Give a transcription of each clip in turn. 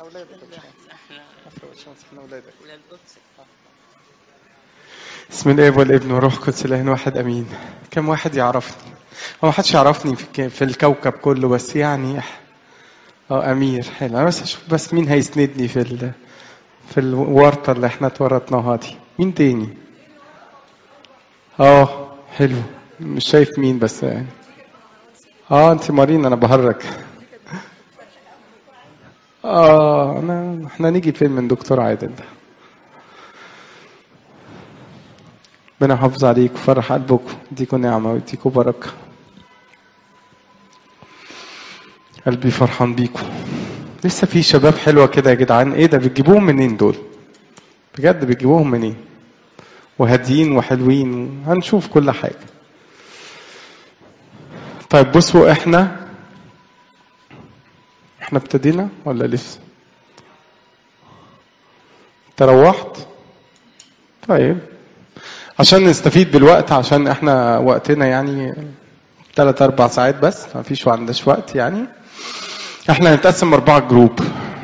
اولادك يا باشمهندس احنا عفوا يا باشمهندس احنا اولادك ولاد قدس بسم الاب والابن والروح القدس الاله واحد امين كم واحد يعرفني هو ما حدش يعرفني في الك- في الكوكب كله بس يعني اه امير حلو انا بس اشوف بس مين هيسندني في ال... في الورطه اللي احنا اتورطناها دي مين تاني اه حلو مش شايف مين بس يعني اه انت مارين انا بهرج اه انا احنا نيجي فين من دكتور عادل ده ربنا يحافظ عليك ويفرح قلبكم يديكم نعمة ويديكم بركة قلبي فرحان بيكم لسه في شباب حلوة كده يا جدعان ايه ده بتجيبوهم منين دول بجد بتجيبوهم منين وهاديين وحلوين هنشوف كل حاجة طيب بصوا احنا احنا ابتدينا ولا لسه تروحت طيب عشان نستفيد بالوقت عشان احنا وقتنا يعني ثلاث اربع ساعات بس ما فيش عندناش وقت يعني احنا هنتقسم اربعة جروب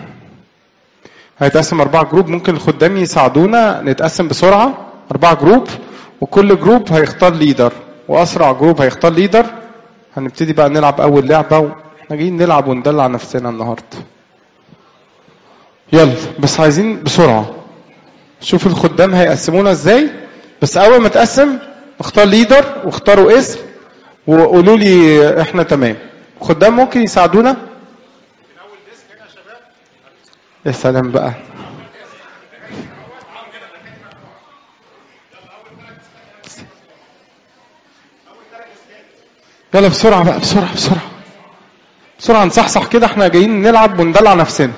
هيتقسم اربعة جروب ممكن الخدام يساعدونا نتقسم بسرعة اربعة جروب وكل جروب هيختار ليدر واسرع جروب هيختار ليدر هنبتدي بقى نلعب اول لعبة واحنا جايين نلعب وندلع نفسنا النهاردة يلا بس عايزين بسرعة شوف الخدام هيقسمونا ازاي بس اول ما تقسم اختار ليدر واختاروا اسم وقولوا لي احنا تمام خدام ممكن يساعدونا يا سلام بقى يلا بسرعة بقى بسرعة بسرعة بسرعة نصحصح كده احنا جايين نلعب وندلع نفسنا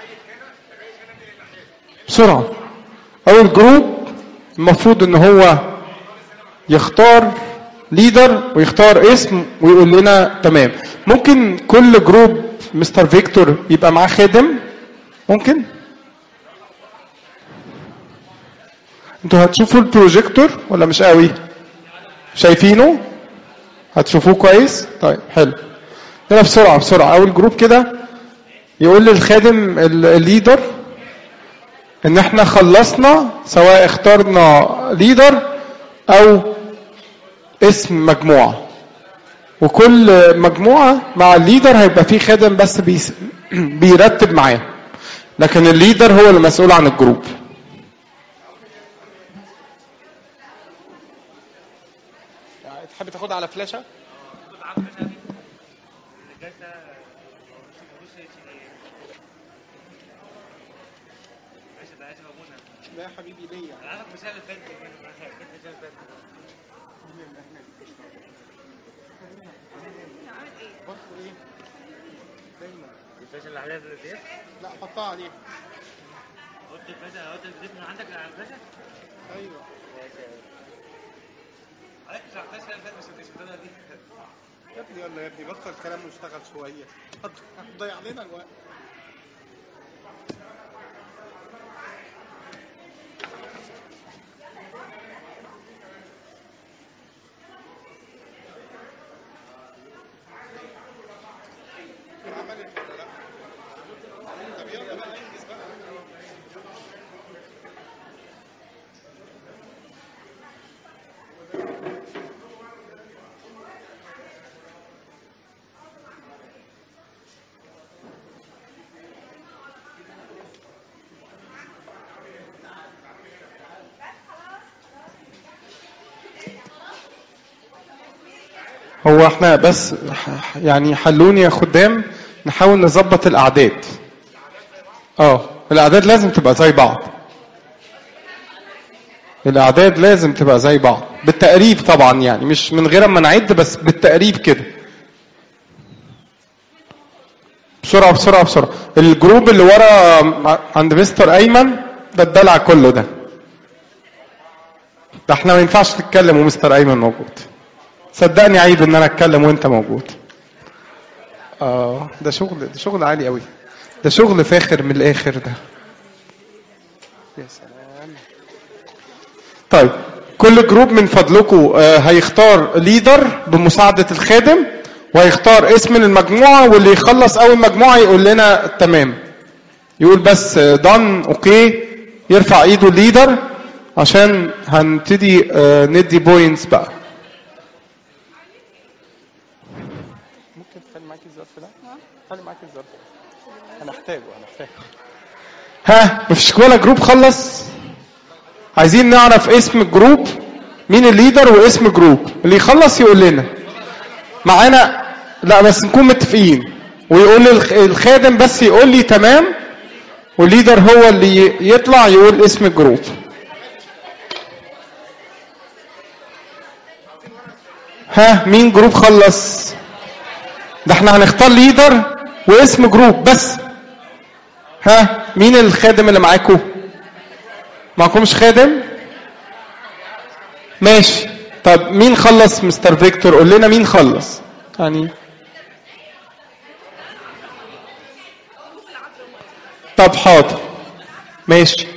بسرعة أول جروب المفروض إن هو يختار ليدر ويختار اسم ويقول لنا تمام ممكن كل جروب مستر فيكتور يبقى معاه خادم ممكن انتوا هتشوفوا البروجيكتور ولا مش قوي شايفينه هتشوفوه كويس طيب حلو يلا بسرعة بسرعة أول جروب كده يقول للخادم ال- الليدر ان احنا خلصنا سواء اخترنا ليدر او اسم مجموعة وكل مجموعة مع الليدر هيبقى فيه خادم بس بيس بيرتب معاه لكن الليدر هو المسؤول عن الجروب تحب تاخدها على فلاشة؟ لا يا حبيبي ليا الفاشل اللي عليها ديت لا حطها عليه قلت الفاشل قلت الزيت من عندك على الفاشل ايوه عليك شرحتهاش اللي فاتت بس مش بتقولها دي يا ابني يلا يا ابني بطل كلام واشتغل شويه هتضيع لنا الوقت عملت ولا لا؟ طب يلا بقى انجز بقى هو احنا بس ح- يعني حلوني يا خدام نحاول نظبط الاعداد اه الاعداد لازم تبقى زي بعض الاعداد لازم تبقى زي بعض بالتقريب طبعا يعني مش من غير ما نعد بس بالتقريب كده بسرعه بسرعه بسرعه الجروب اللي ورا عند مستر ايمن ده الدلع كله ده ده احنا ما ينفعش نتكلم ومستر ايمن موجود صدقني عيب ان انا اتكلم وانت موجود اه ده شغل ده شغل عالي قوي ده شغل فاخر من الاخر ده يا سلام طيب كل جروب من فضلكم آه، هيختار ليدر بمساعدة الخادم وهيختار اسم المجموعة واللي يخلص أول مجموعة يقول لنا تمام يقول بس دان اوكي يرفع ايده الليدر عشان هنبتدي آه، ندي بوينتس بقى ممكن تخلي معاكي الظرف ده؟ خلي معاكي الظرف هنحتاجه هنحتاجه ها مفيش ولا جروب خلص عايزين نعرف اسم الجروب مين الليدر واسم جروب اللي يخلص يقول لنا معانا لا بس نكون متفقين ويقول لي الخ- الخادم بس يقول لي تمام والليدر هو اللي يطلع يقول اسم الجروب ها مين جروب خلص ده احنا هنختار ليدر واسم جروب بس ها مين الخادم اللي معاكم معكمش خادم ماشي طب مين خلص مستر فيكتور قول لنا مين خلص يعني طب حاضر ماشي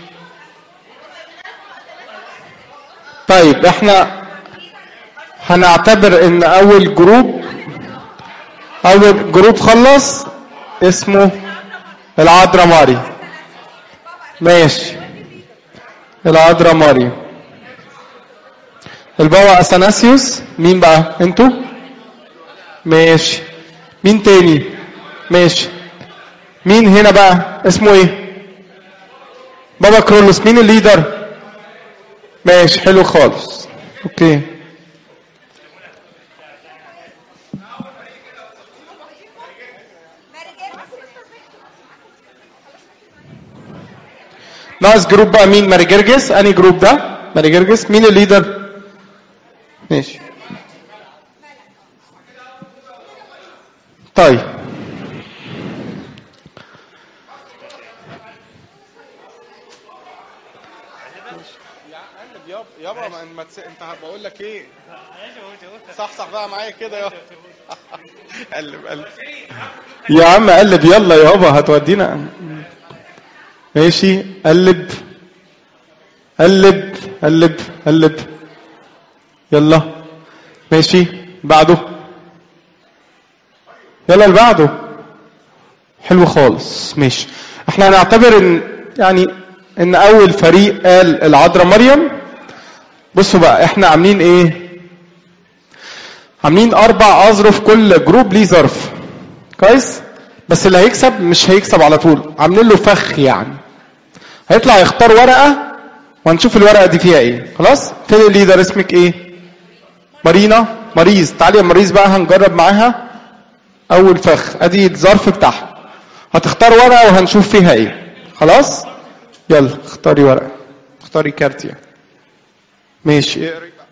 طيب احنا هنعتبر ان اول جروب اول جروب خلص اسمه العذراء ماري ماشي العذراء ماري البابا اثناسيوس مين بقى انتوا ماشي مين تاني ماشي مين هنا بقى اسمه ايه بابا كرولوس مين الليدر ماشي حلو خالص اوكي ناقص جروب بقى مين ماري جرجس انهي جروب ده ماري جرجس مين الليدر ماشي طيب يابا يابا ما ما تس... انت بقول لك ايه صح صح بقى معايا كده يابا قلب قلب يا عم قلب يلا يابا هتودينا ماشي قلب قلب قلب قلب يلا ماشي بعده يلا اللي بعده حلو خالص ماشي احنا هنعتبر ان يعني ان اول فريق قال العذراء مريم بصوا بقى احنا عاملين ايه عاملين اربع اظرف كل جروب ليه ظرف كويس بس اللي هيكسب مش هيكسب على طول عاملين له فخ يعني هيطلع يختار ورقه وهنشوف الورقه دي فيها ايه خلاص فين الليدر اسمك ايه مارينا مريز تعالي يا مريز بقى هنجرب معاها اول فخ ادي الظرف بتاعها هتختار ورقه وهنشوف فيها ايه خلاص يلا اختاري ورقه اختاري كارت يعني ماشي اقري بقى.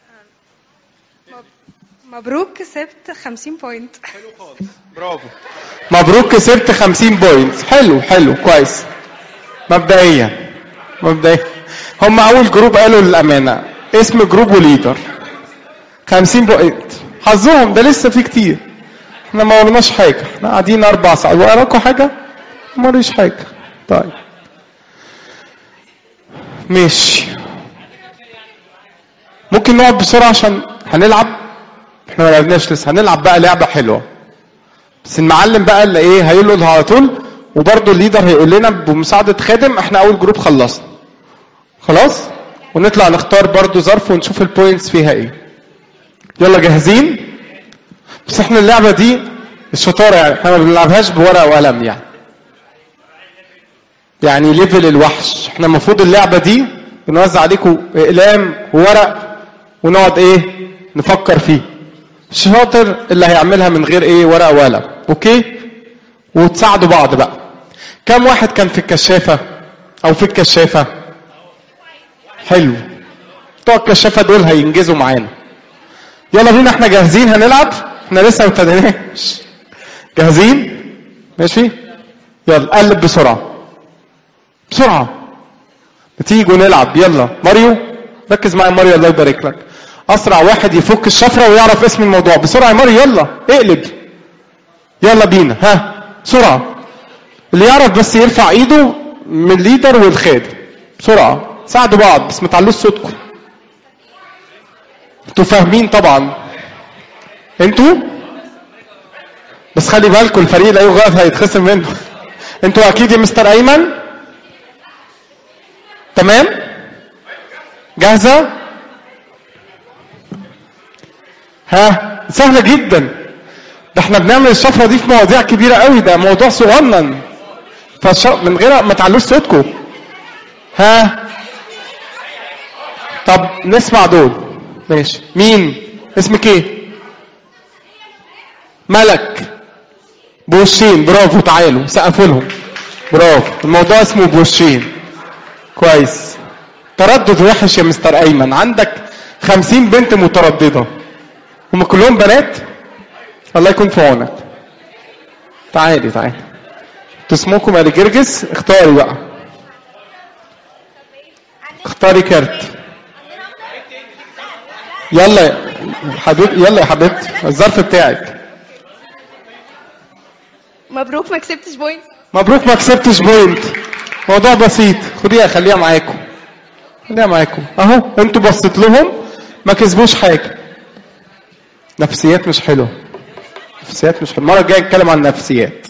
مبروك كسبت 50 بوينت حلو خالص برافو مبروك كسبت 50 بوينت حلو حلو كويس مبدئيا مبدئيا هم اول جروب قالوا للامانه اسم جروب وليدر 50 بوينت حظهم ده لسه في كتير احنا ما ورناش حاجه احنا قاعدين اربع ساعات وراكم حاجه ما وريش حاجه طيب ماشي ممكن نقعد بسرعه عشان هنلعب احنا ما لعبناش لسه هنلعب بقى لعبه حلوه بس المعلم بقى اللي ايه هيقول على طول وبرضه الليدر هيقول لنا بمساعده خادم احنا اول جروب خلصنا خلاص ونطلع نختار برضه ظرف ونشوف البوينتس فيها ايه يلا جاهزين بس احنا اللعبه دي الشطاره يعني احنا ما بنلعبهاش بورقه وقلم يعني يعني ليفل الوحش احنا المفروض اللعبه دي بنوزع عليكم اقلام وورق ونقعد ايه نفكر فيه الشاطر اللي هيعملها من غير ايه ورقه وقلم اوكي وتساعدوا بعض بقى كم واحد كان في الكشافه او في الكشافه حلو بتوع الكشافه دول هينجزوا معانا يلا بينا احنا جاهزين هنلعب احنا لسه ما ابتديناش جاهزين ماشي يلا قلب بسرعه بسرعه تيجوا نلعب يلا ماريو ركز معايا ماريو الله يبارك لك اسرع واحد يفك الشفره ويعرف اسم الموضوع بسرعه يا ماريو يلا اقلب يلا بينا ها بسرعه اللي يعرف بس يرفع ايده من الليدر والخادم بسرعه ساعدوا بعض بس ما تعلوش صوتكم انتوا فاهمين طبعا انتوا بس خلي بالكم الفريق اللي هيغلط هيتخصم منه انتوا اكيد يا مستر ايمن تمام جاهزه ها سهله جدا ده احنا بنعمل الشفره دي في مواضيع كبيره قوي ده موضوع صغنن فش... من غير ما تعلوش صوتكم ها طب نسمع دول ماشي مين اسمك ايه ملك بوشين برافو تعالوا سقفوا لهم برافو الموضوع اسمه بوشين كويس تردد وحش يا مستر ايمن عندك خمسين بنت متردده هم كلهم بنات الله يكون في عونك تعالي تعالي تسموكم يا جرجس اختاري بقى اختاري كارت يلا يا حبيب يلا يا حبيبتي الظرف بتاعك مبروك ما كسبتش بوينت مبروك ما كسبتش بوينت موضوع بسيط خديها خليها معاكم خليها معاكم اهو انتوا بصيت لهم ما كسبوش حاجه نفسيات مش حلوه نفسيات مش حلوه المره الجايه نتكلم عن نفسيات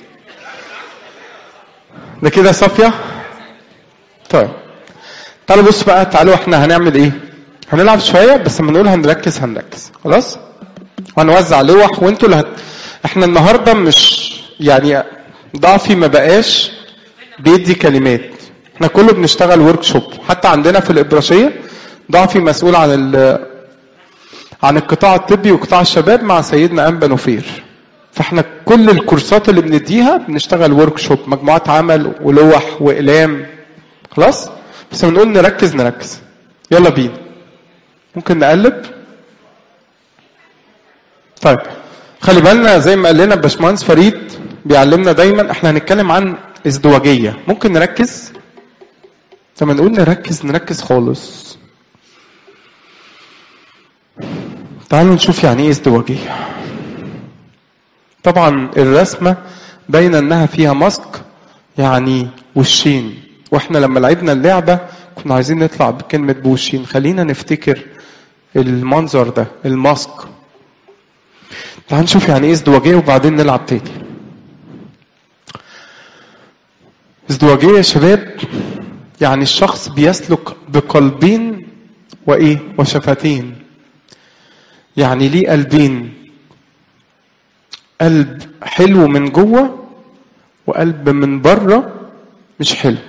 ده كده صافيه طيب تعالوا بص بقى تعالوا احنا هنعمل ايه هنلعب شويه بس لما نقول هنركز هنركز خلاص وهنوزع لوح وانتوا اللي هت... احنا النهارده مش يعني ضعفي ما بقاش بيدي كلمات احنا كله بنشتغل ورك شوب حتى عندنا في الابراشيه ضعفي مسؤول عن ال... عن القطاع الطبي وقطاع الشباب مع سيدنا انبا نوفير فاحنا كل الكورسات اللي بنديها بنشتغل ورك شوب مجموعات عمل ولوح واقلام خلاص بس بنقول نركز نركز يلا بينا ممكن نقلب طيب خلي بالنا زي ما قال لنا باشمهندس فريد بيعلمنا دايما احنا هنتكلم عن ازدواجيه ممكن نركز لما نقول نركز نركز خالص تعالوا نشوف يعني ايه ازدواجيه طبعا الرسمه باين انها فيها ماسك يعني وشين واحنا لما لعبنا اللعبه كنا عايزين نطلع بكلمه بوشين خلينا نفتكر المنظر ده الماسك تعال نشوف يعني ايه ازدواجيه وبعدين نلعب تاني ازدواجيه يا شباب يعني الشخص بيسلك بقلبين وايه وشفتين يعني ليه قلبين قلب حلو من جوه وقلب من بره مش حلو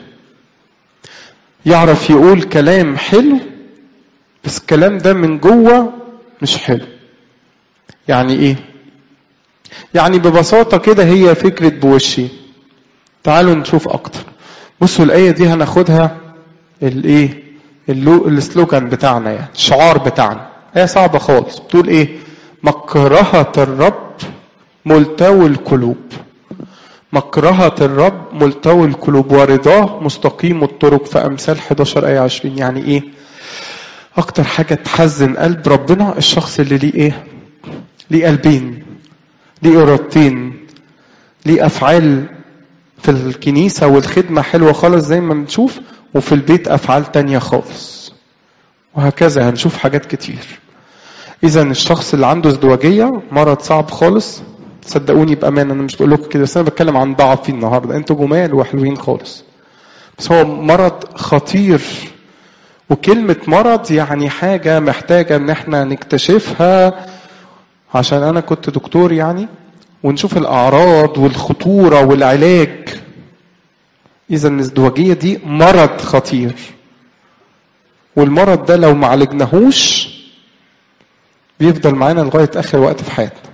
يعرف يقول كلام حلو بس الكلام ده من جوه مش حلو يعني ايه يعني ببساطة كده هي فكرة بوشي تعالوا نشوف اكتر بصوا الآية دي هناخدها الايه اللو- السلوجان بتاعنا يعني الشعار بتاعنا آية صعبة خالص بتقول ايه مكرهة الرب ملتوي القلوب مكرهة الرب ملتوي القلوب ورضاه مستقيم الطرق في أمثال 11 آية 20 يعني إيه؟ أكتر حاجة تحزن قلب ربنا الشخص اللي ليه إيه؟ ليه قلبين ليه إرادتين ليه أفعال في الكنيسة والخدمة حلوة خالص زي ما بنشوف وفي البيت أفعال تانية خالص وهكذا هنشوف حاجات كتير إذا الشخص اللي عنده ازدواجية مرض صعب خالص صدقوني بأمانة أنا مش بقول لكم كده بس أنا بتكلم عن ضعفي النهاردة أنتوا جمال وحلوين خالص بس هو مرض خطير وكلمة مرض يعني حاجة محتاجة إن احنا نكتشفها عشان أنا كنت دكتور يعني ونشوف الأعراض والخطورة والعلاج إذا الازدواجية دي مرض خطير والمرض ده لو ما عالجناهوش بيفضل معانا لغاية آخر وقت في حياتنا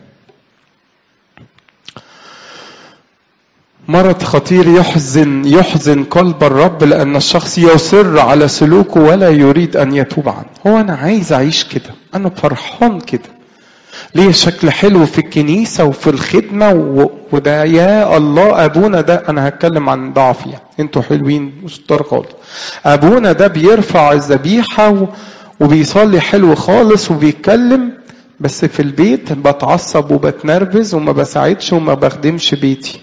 مرض خطير يحزن يحزن قلب الرب لأن الشخص يصر على سلوكه ولا يريد أن يتوب عنه هو أنا عايز أعيش كده أنا فرحان كده ليه شكل حلو في الكنيسة وفي الخدمة و... وده يا الله أبونا ده أنا هتكلم عن ضعفي يعني. أنتوا حلوين وشطار خالص أبونا ده بيرفع الذبيحة و... وبيصلي حلو خالص وبيتكلم بس في البيت بتعصب وبتنرفز وما بساعدش وما بخدمش بيتي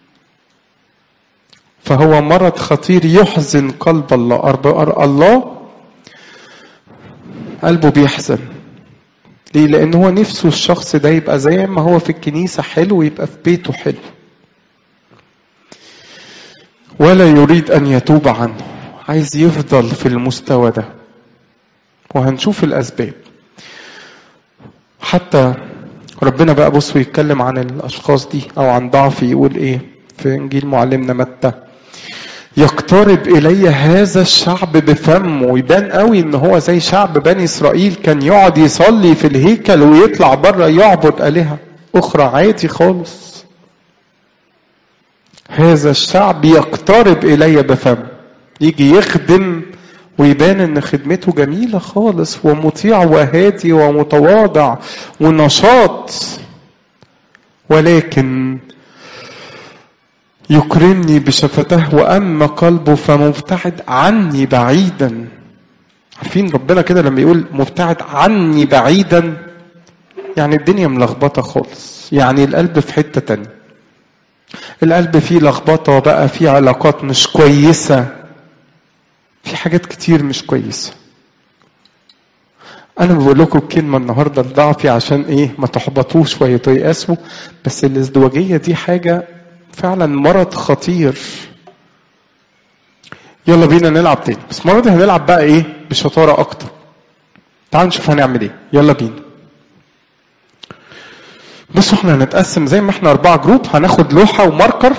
فهو مرض خطير يحزن قلب الله أرب- الله قلبه بيحزن ليه؟ لأن هو نفسه الشخص ده يبقى زي ما هو في الكنيسة حلو ويبقى في بيته حلو. ولا يريد ان يتوب عنه عايز يفضل في المستوى ده وهنشوف الاسباب حتى ربنا بقى بص ويتكلم عن الاشخاص دي او عن ضعف يقول ايه في انجيل معلمنا متى يقترب الي هذا الشعب بفمه ويبان قوي ان هو زي شعب بني اسرائيل كان يقعد يصلي في الهيكل ويطلع بره يعبد الهه اخرى عادي خالص هذا الشعب يقترب الي بفمه يجي يخدم ويبان ان خدمته جميله خالص ومطيع وهادي ومتواضع ونشاط ولكن يكرمني بشفتاه واما قلبه فمبتعد عني بعيدا عارفين ربنا كده لما يقول مبتعد عني بعيدا يعني الدنيا ملخبطه خالص يعني القلب في حته تانية القلب فيه لخبطه بقى فيه علاقات مش كويسه في حاجات كتير مش كويسه انا بقول لكم الكلمه النهارده لضعفي عشان ايه ما تحبطوش ويتيأسوا بس الازدواجيه دي حاجه فعلا مرض خطير يلا بينا نلعب تاني بس المره دي هنلعب بقى ايه بشطاره اكتر تعالوا نشوف هنعمل ايه يلا بينا بصوا احنا هنتقسم زي ما احنا اربعة جروب هناخد لوحة وماركر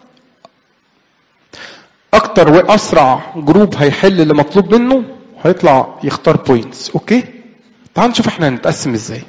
اكتر واسرع جروب هيحل اللي مطلوب منه هيطلع يختار بوينتس اوكي تعالوا نشوف احنا هنتقسم ازاي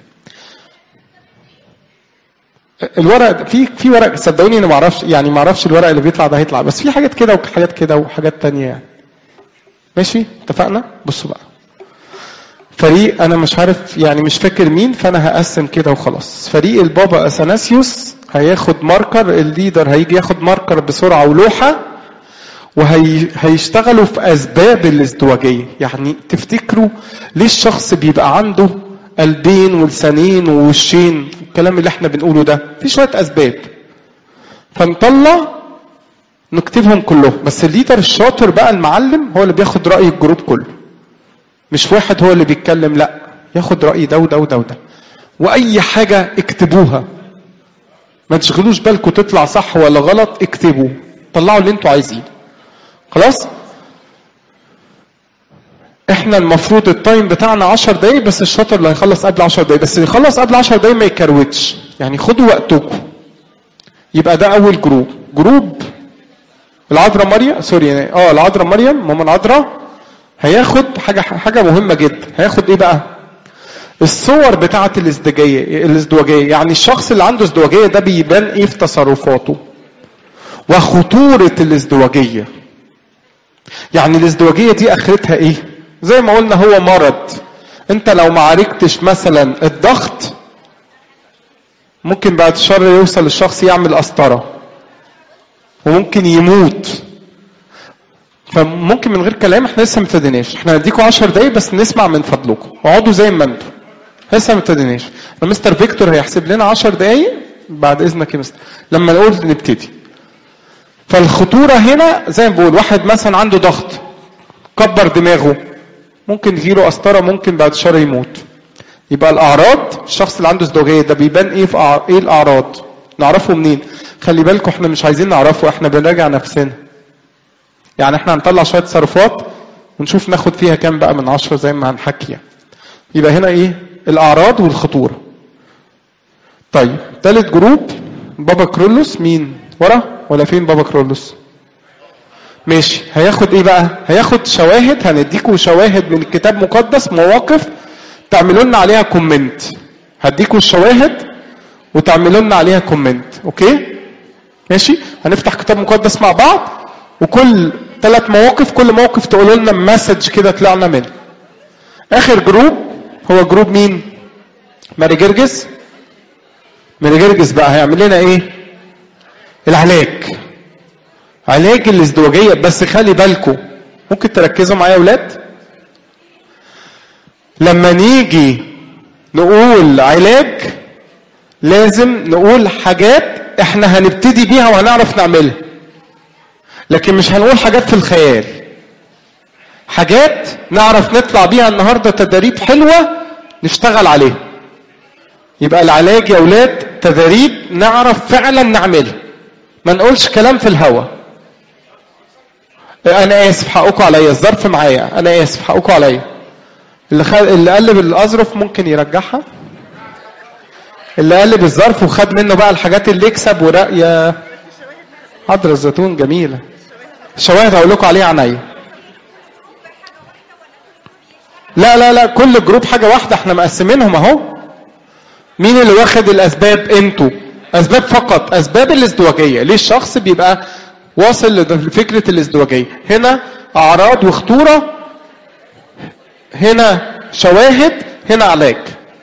الورق في في ورق صدقوني انا ما اعرفش يعني ما اعرفش الورق اللي بيطلع ده هيطلع بس في حاجات كده وحاجات كده وحاجات تانية يعني ماشي اتفقنا بصوا بقى فريق انا مش عارف يعني مش فاكر مين فانا هقسم كده وخلاص فريق البابا اثناسيوس هياخد ماركر الليدر هيجي ياخد ماركر بسرعه ولوحه وهيشتغلوا في اسباب الازدواجيه يعني تفتكروا ليه الشخص بيبقى عنده قلبين ولسانين ووشين الكلام اللي احنا بنقوله ده في شويه اسباب فنطلع نكتبهم كلهم بس الليدر الشاطر بقى المعلم هو اللي بياخد راي الجروب كله مش واحد هو اللي بيتكلم لا ياخد راي ده وده وده وده واي حاجه اكتبوها ما تشغلوش بالكم تطلع صح ولا غلط اكتبوا طلعوا اللي انتوا عايزينه خلاص احنا المفروض التايم بتاعنا 10 دقايق بس الشاطر اللي هيخلص قبل 10 دقايق بس اللي يخلص قبل 10 دقايق ما يكروتش يعني خدوا وقتكم يبقى ده اول جروب جروب العذراء مريم سوري اه العذراء مريم ماما العذراء هياخد حاجه حاجه مهمه جدا هياخد ايه بقى الصور بتاعه الازدواجيه الازدواجيه يعني الشخص اللي عنده ازدواجيه ده بيبان ايه في تصرفاته وخطوره الازدواجيه يعني الازدواجيه دي اخرتها ايه زي ما قلنا هو مرض انت لو ما عالجتش مثلا الضغط ممكن بعد شر يوصل الشخص يعمل قسطره وممكن يموت فممكن من غير كلام احنا لسه ما ابتديناش احنا هنديكم 10 دقايق بس نسمع من فضلكم اقعدوا زي ما انتم لسه ما ابتديناش مستر فيكتور هيحسب لنا 10 دقايق بعد اذنك يا مستر لما نقول نبتدي فالخطوره هنا زي ما بقول واحد مثلا عنده ضغط كبر دماغه ممكن يجيله قسطره ممكن بعد شهر يموت يبقى الاعراض الشخص اللي عنده ازدواجيه ده بيبان ايه في أع... ايه الاعراض نعرفه منين خلي بالكم احنا مش عايزين نعرفه احنا بنراجع نفسنا يعني احنا هنطلع شويه تصرفات ونشوف ناخد فيها كام بقى من عشرة زي ما هنحكي يعني. يبقى هنا ايه الاعراض والخطوره طيب ثالث جروب بابا كرولوس مين ورا ولا فين بابا كرولوس ماشي هياخد ايه بقى هياخد شواهد هنديكوا شواهد من الكتاب المقدس مواقف تعملوا لنا عليها كومنت هديكوا الشواهد وتعملوا لنا عليها كومنت اوكي ماشي هنفتح كتاب مقدس مع بعض وكل ثلاث مواقف كل موقف تقولوا لنا مسج كده طلعنا منه اخر جروب هو جروب مين ماري جرجس ماري جرجس بقى هيعمل لنا ايه العلاج علاج الازدواجية بس خلي بالكم ممكن تركزوا معايا يا ولاد لما نيجي نقول علاج لازم نقول حاجات احنا هنبتدي بيها وهنعرف نعملها لكن مش هنقول حاجات في الخيال حاجات نعرف نطلع بيها النهارده تدريب حلوه نشتغل عليها يبقى العلاج يا اولاد تدريب نعرف فعلا نعملها ما نقولش كلام في الهوا انا اسف حقكم عليا الظرف معايا انا اسف حقكم عليا اللي خد... اللي قلب الاظرف ممكن يرجعها اللي قلب الظرف وخد منه بقى الحاجات اللي يكسب ورقيه حضر الزيتون جميله الشواهد هقول لكم عليها عينيا لا لا لا كل جروب حاجه واحده احنا مقسمينهم اهو مين اللي واخد الاسباب انتوا اسباب فقط اسباب الازدواجيه ليه الشخص بيبقى واصل لفكره الازدواجيه هنا اعراض وخطوره هنا شواهد هنا علاج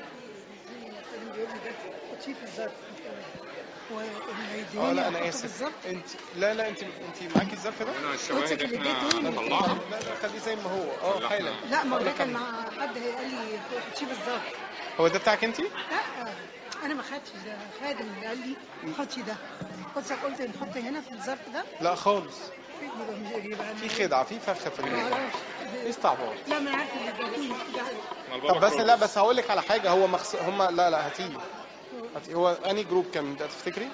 اه لا انا اسف انت لا لا انت انت معاكي الظرف ده انا الشواهد احنا طلعها لا لا خليه زي ما هو اه حالا لا ما هو ده كان مع حد قال لي تشيل الظرف هو ده بتاعك انت لا انا ما خدتش ده خادم اللي قال لي حطي ده قلت قلت نحط هنا في الظرف ده لا خالص يبقى مش يبقى في خدعه في فخ في الموضوع ايه استعباط لا ما انا عارفه ان الزيتون ده مع البابا طب بس كرول. لا بس هقول لك على حاجه هو مخص... هم لا لا هاتيه هاتيه. هو اني جروب كان ده تفتكري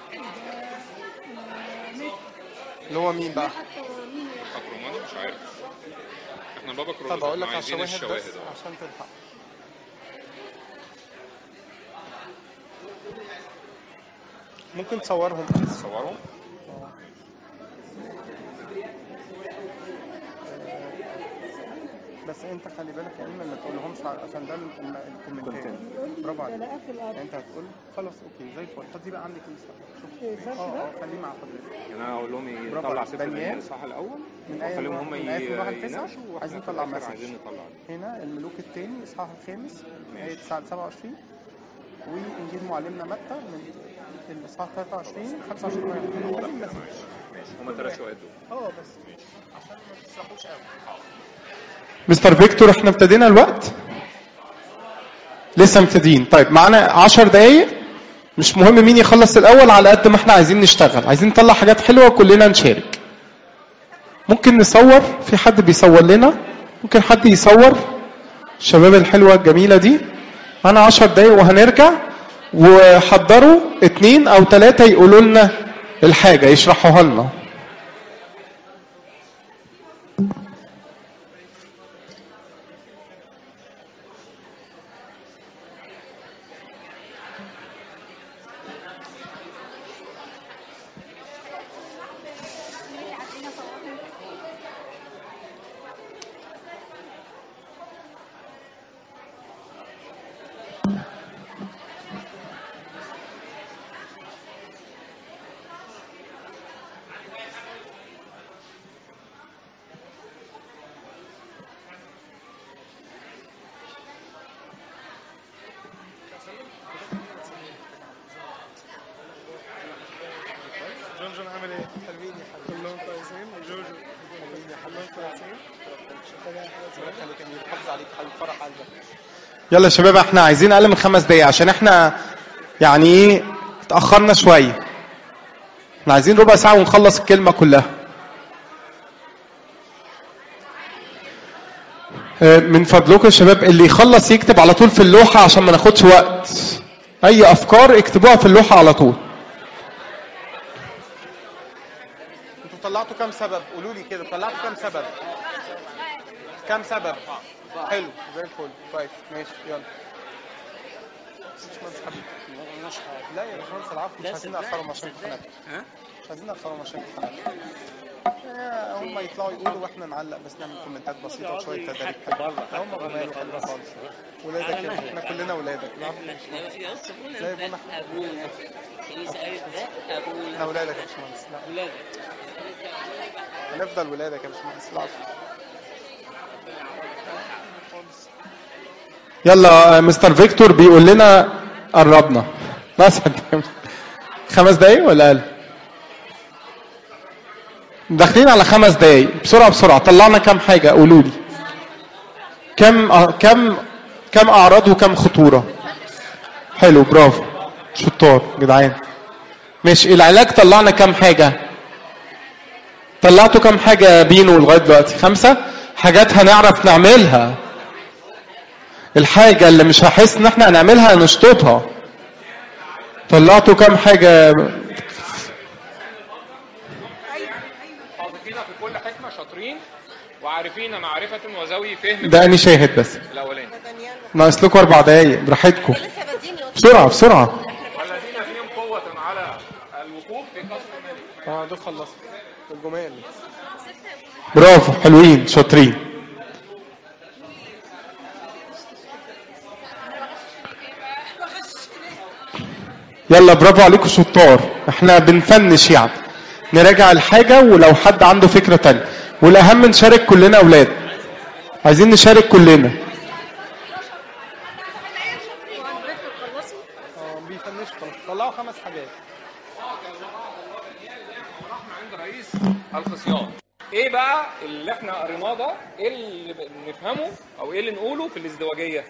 اللي هو مين بقى روماني مش عارف احنا البابا كرول طب اقول لك على عايزين الشواهد بس الشواهد اه. عشان تلحق ممكن تصورهم تصورهم بس انت خلي بالك يا اما ما تقولهمش عشان ده الم- الكومنتات برافو عليك ده قافل يعني انت هتقول خلاص اوكي زي الفل حطيه بقى عندك لسه الظرف اه ده اه خليه مع حضرتك يعني انا اقول لهم برافو يطلع عليك. سفر بنيان. الإنجيل الصح الاول من آية وخليهم هم من آية واحد تسعة. يناقشوا واحنا عايزين في نطلع الآخر مسج. عايزين نطلع هنا الملوك الثاني اصحاح الخامس من آية 9 ل 27 وانجيل معلمنا متى من الاصحاح 23 25 لغاية ماشي هم ثلاث شواهد دول اه بس عشان ما تسرحوش قوي مستر فيكتور احنا ابتدينا الوقت لسه مبتدئين طيب معانا 10 دقايق مش مهم مين يخلص الاول على قد ما احنا عايزين نشتغل عايزين نطلع حاجات حلوه وكلنا نشارك ممكن نصور في حد بيصور لنا ممكن حد يصور الشباب الحلوه الجميله دي معانا 10 دقايق وهنرجع وحضروا اتنين او ثلاثه يقولوا لنا الحاجه يشرحوها لنا جونجون عامل ايه؟ حلوين يا حبيبي كلهم كويسين وجوجو حلوين يا حبيبي كويسين ربنا يخليك يا امير حافظ عليك حبيبي فرح قلبك يلا يا شباب احنا عايزين اقل من خمس دقايق عشان احنا يعني ايه اتاخرنا شويه احنا عايزين ربع ساعه ونخلص الكلمه كلها اه، من فضلكم يا شباب اللي يخلص يكتب على طول في اللوحه عشان ما ناخدش وقت اي افكار اكتبوها في اللوحه على طول انتوا طلعتوا كام سبب قولوا لي كده طلعتوا كام سبب كام سبب حلو زي الفل كويس ماشي يلا باشمهندس حبيبي لا يا باشمهندس العفو مش عايزين نأخرهم عشان امتحانات مش عايزين نأخرهم عشان امتحانات آه، هم يطلعوا يقولوا واحنا نعلق بس نعمل كومنتات بسيطه وشويه تدريب كده هم غمال وحلوه خالص ولادك يا احنا كلنا ولادك العفو يا باشمهندس. لا يا بونا ابونا احنا ابونا ولادك يا باشمهندس لا ولاد هنفضل ولادك يا باشمهندس العفو يلا آه، مستر فيكتور بيقول لنا قربنا بس خمس دقايق ولا اقل داخلين على خمس دقايق بسرعه بسرعه طلعنا كام حاجه قولوا لي كم آه، كم كم اعراض وكم خطوره حلو برافو شطار جدعان ماشي العلاج طلعنا كام حاجه طلعتوا كام حاجه بينو لغايه دلوقتي خمسه حاجات هنعرف نعملها الحاجه اللي مش هحس ان احنا هنعملها نشطبها طلعتوا كام حاجه حاضقين في كل حكمه شاطرين وعارفين معرفه وذوي فهم ده اني شاهد بس الاولاني ناقص لكم اربع دقايق براحتكم لسه بادين يا بسرعه بسرعه والذين فيهم قوه على الوقوف في قصر الملك اه دول خلصوا الجمال برافو حلوين شاطرين يلا برافو عليكم شطار احنا بنفنش يعني نراجع الحاجة ولو حد عنده فكرة تانية والأهم نشارك كلنا أولاد عايزين نشارك كلنا اه بيفنشوا خلاص طلعوا خمس حاجات رحمه عند رئيس الخصيان ايه بقى اللي احنا قريناه ده ايه اللي نفهمه او ايه اللي نقوله في الازدواجيه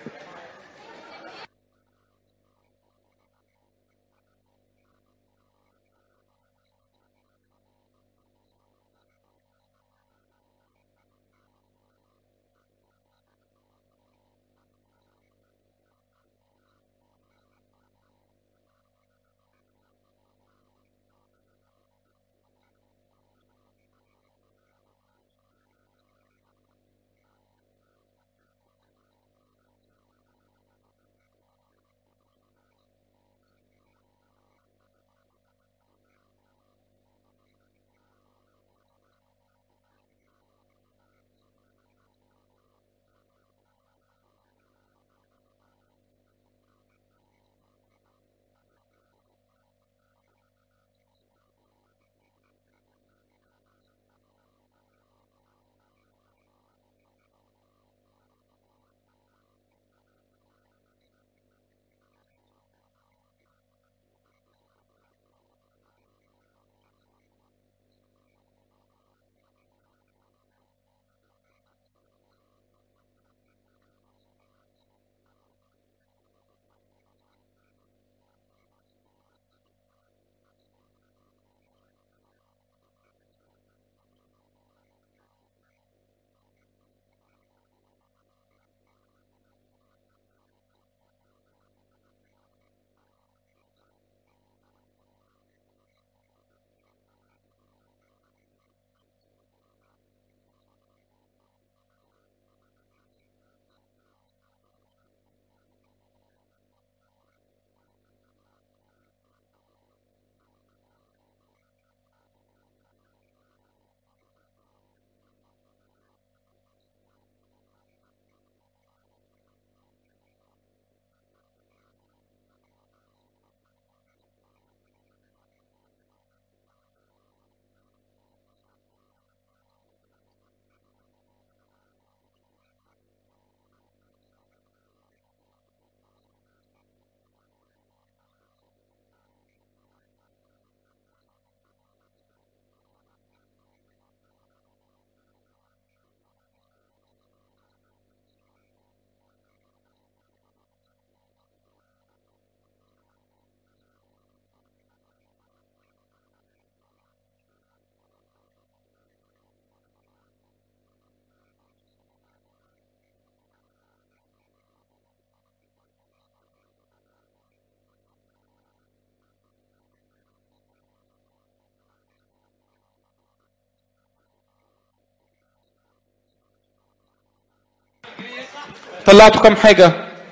طلعتوا كام حاجة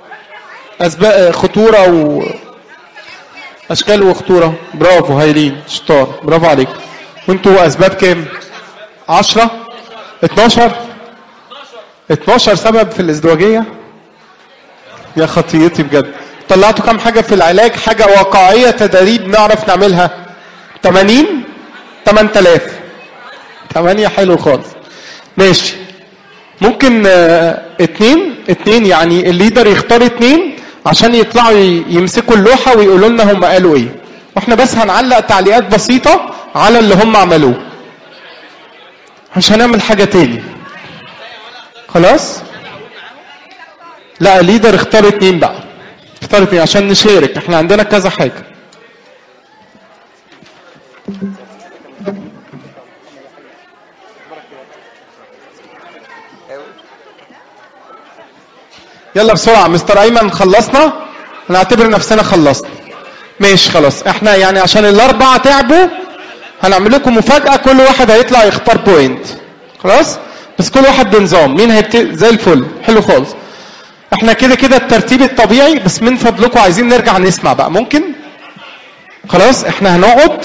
أسباب خطورة و أشكال وخطورة برافو هايلين شطار برافو عليك وانتوا أسباب كام عشرة اتناشر اتناشر سبب في الازدواجية يا خطيتي بجد طلعتوا كام حاجة في العلاج حاجة واقعية تدريب نعرف نعملها 80 8000 8 حلو خالص ماشي ممكن آه، اتنين اتنين يعني الليدر يختار اتنين عشان يطلعوا ي- يمسكوا اللوحة ويقولوا لنا هم قالوا ايه واحنا بس هنعلق تعليقات بسيطة على اللي هم عملوه مش هنعمل حاجة تاني خلاص لا الليدر اختار اتنين بقى اختار اتنين عشان نشارك احنا عندنا كذا حاجة يلا بسرعة مستر أيمن خلصنا نعتبر نفسنا خلصنا ماشي خلاص احنا يعني عشان الأربعة تعبوا هنعمل لكم مفاجاه كل واحد هيطلع يختار بوينت خلاص بس كل واحد بنظام مين هيبتدي زي الفل حلو خالص احنا كده كده الترتيب الطبيعي بس من فضلكم عايزين نرجع نسمع بقى ممكن خلاص احنا هنقعد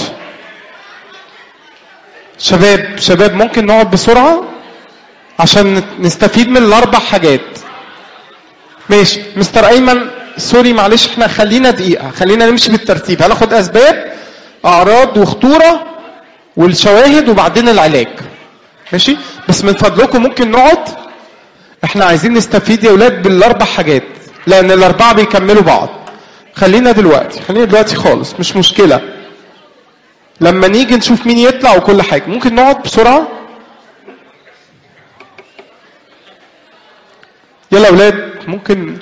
شباب شباب ممكن نقعد بسرعه عشان نستفيد من الاربع حاجات ماشي مستر ايمن سوري معلش احنا خلينا دقيقه خلينا نمشي بالترتيب هناخد اسباب اعراض وخطوره والشواهد وبعدين العلاج ماشي بس من فضلكم ممكن نقعد احنا عايزين نستفيد يا اولاد بالاربع حاجات لان الاربعه بيكملوا بعض خلينا دلوقتي خلينا دلوقتي خالص مش مشكله لما نيجي نشوف مين يطلع وكل حاجه ممكن نقعد بسرعه يلا يا اولاد ممكن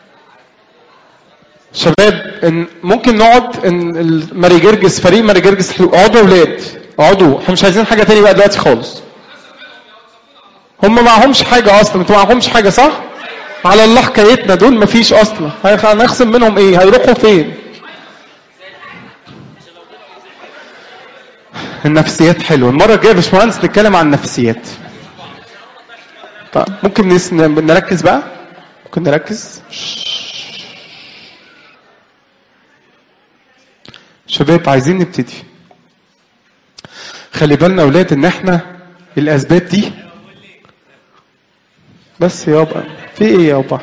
شباب إن ممكن نقعد ان ماري جرجس فريق ماري جرجس حلو اقعدوا يا اولاد اقعدوا احنا مش عايزين حاجه تاني بقى دلوقتي خالص هم معهمش حاجه اصلا انتوا معهمش حاجه صح على الله حكايتنا دول مفيش اصلا هيخ- هنخصم منهم ايه هيروحوا فين النفسيات حلوه المره الجايه يا باشمهندس نتكلم عن النفسيات طيب ممكن نس... نركز بقى ممكن نركز شباب عايزين نبتدي خلي بالنا اولاد ان احنا الاسباب دي بس يابا في ايه يابا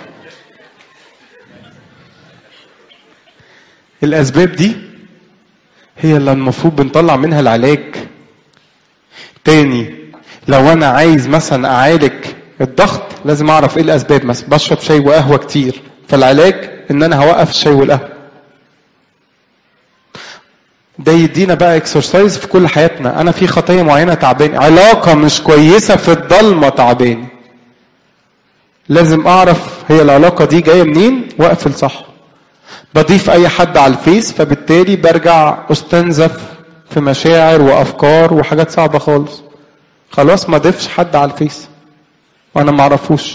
الاسباب دي هي اللي المفروض بنطلع منها العلاج تاني لو انا عايز مثلا اعالج الضغط لازم اعرف ايه الاسباب مثلا بشرب شاي وقهوه كتير فالعلاج ان انا هوقف الشاي والقهوه ده يدينا بقى اكسرسايز في كل حياتنا انا في خطيه معينه تعبان علاقه مش كويسه في الضلمه تعبان لازم اعرف هي العلاقه دي جايه منين واقفل صح بضيف اي حد على الفيس فبالتالي برجع استنزف في مشاعر وافكار وحاجات صعبه خالص خلاص ما ضيفش حد على الفيس وانا ما اعرفوش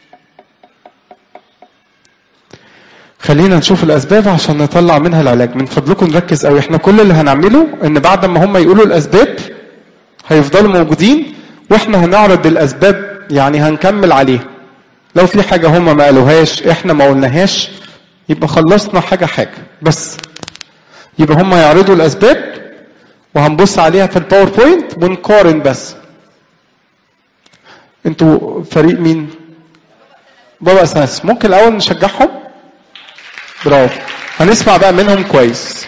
خلينا نشوف الاسباب عشان نطلع منها العلاج من فضلكم نركز قوي احنا كل اللي هنعمله ان بعد ما هم يقولوا الاسباب هيفضلوا موجودين واحنا هنعرض الاسباب يعني هنكمل عليها لو في حاجه هم ما قالوهاش احنا ما قلناهاش يبقى خلصنا حاجه حاجه بس يبقى هم يعرضوا الاسباب وهنبص عليها في الباوربوينت ونقارن بس انتوا فريق مين بابا اساس ممكن الاول نشجعهم برافو هنسمع بقى منهم كويس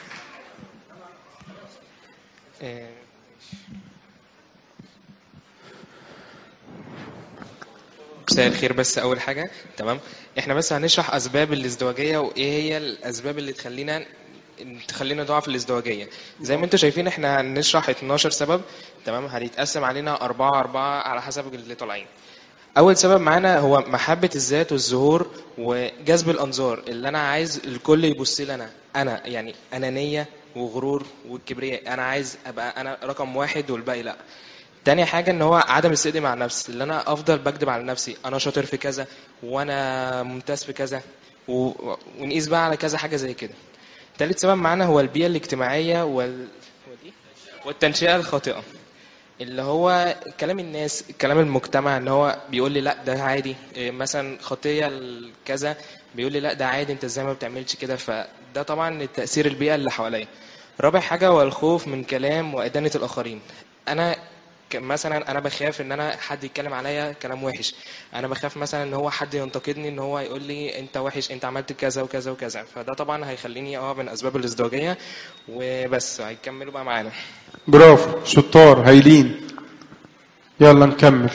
مساء الخير بس اول حاجه تمام احنا بس هنشرح اسباب الازدواجيه وايه هي الاسباب اللي تخلينا تخلينا نقع في الازدواجيه زي ما انتم شايفين احنا هنشرح 12 سبب تمام هنتقسم علينا أربعة أربعة على حسب اللي طالعين اول سبب معانا هو محبه الذات والظهور وجذب الانظار اللي انا عايز الكل يبص لي انا انا يعني انانيه وغرور والكبرياء انا عايز ابقى انا رقم واحد والباقي لا تاني حاجة ان هو عدم الصدق مع النفس اللي انا افضل بكذب على نفسي انا شاطر في كذا وانا ممتاز في كذا و... ونقيس بقى على كذا حاجة زي كده تالت سبب معانا هو البيئة الاجتماعية وال... ودي؟ والتنشئة الخاطئة اللي هو كلام الناس كلام المجتمع ان هو بيقول لي لا ده عادي إيه مثلا خطيه كذا بيقول لي لا ده عادي انت ازاي ما بتعملش كده فده طبعا تاثير البيئه اللي حواليا رابع حاجه هو الخوف من كلام وادانه الاخرين انا ك- مثلا انا بخاف ان انا حد يتكلم عليا كلام وحش انا بخاف مثلا ان هو حد ينتقدني ان هو يقول لي انت وحش انت عملت كذا وكذا وكذا فده طبعا هيخليني اه من اسباب الازدواجيه وبس هيكملوا بقى معانا برافو شطار هايلين يلا نكمل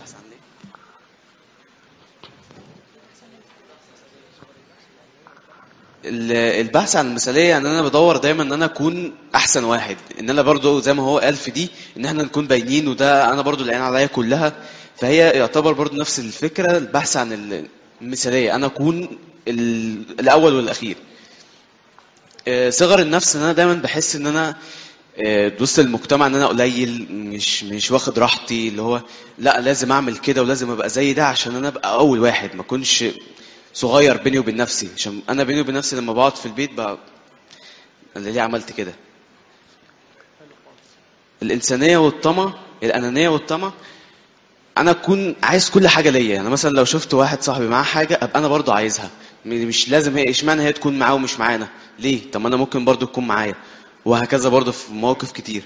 ال- البحث عن المثاليه ان انا بدور دايما ان انا اكون احسن واحد ان انا برضو زي ما هو قال في دي ان احنا نكون باينين وده انا برضو العين عليا كلها فهي يعتبر برضو نفس الفكره البحث عن ال- المثاليه انا اكون ال- الاول والاخير آه، صغر النفس ان انا دايما بحس ان انا آه، وسط المجتمع ان انا قليل مش مش واخد راحتي اللي هو لا لازم اعمل كده ولازم ابقى زي ده عشان انا ابقى اول واحد ما اكونش صغير بيني وبين نفسي عشان انا بيني وبين نفسي لما بقعد في البيت بقى انا ليه عملت كده الانسانيه والطمع الانانيه والطمع انا اكون عايز كل حاجه ليا يعني مثلا لو شفت واحد صاحبي معاه حاجه ابقى انا برضو عايزها م- مش لازم هي اشمعنى هي تكون معاه ومش معانا ليه طب ما انا ممكن برضو تكون معايا وهكذا برضو في مواقف كتير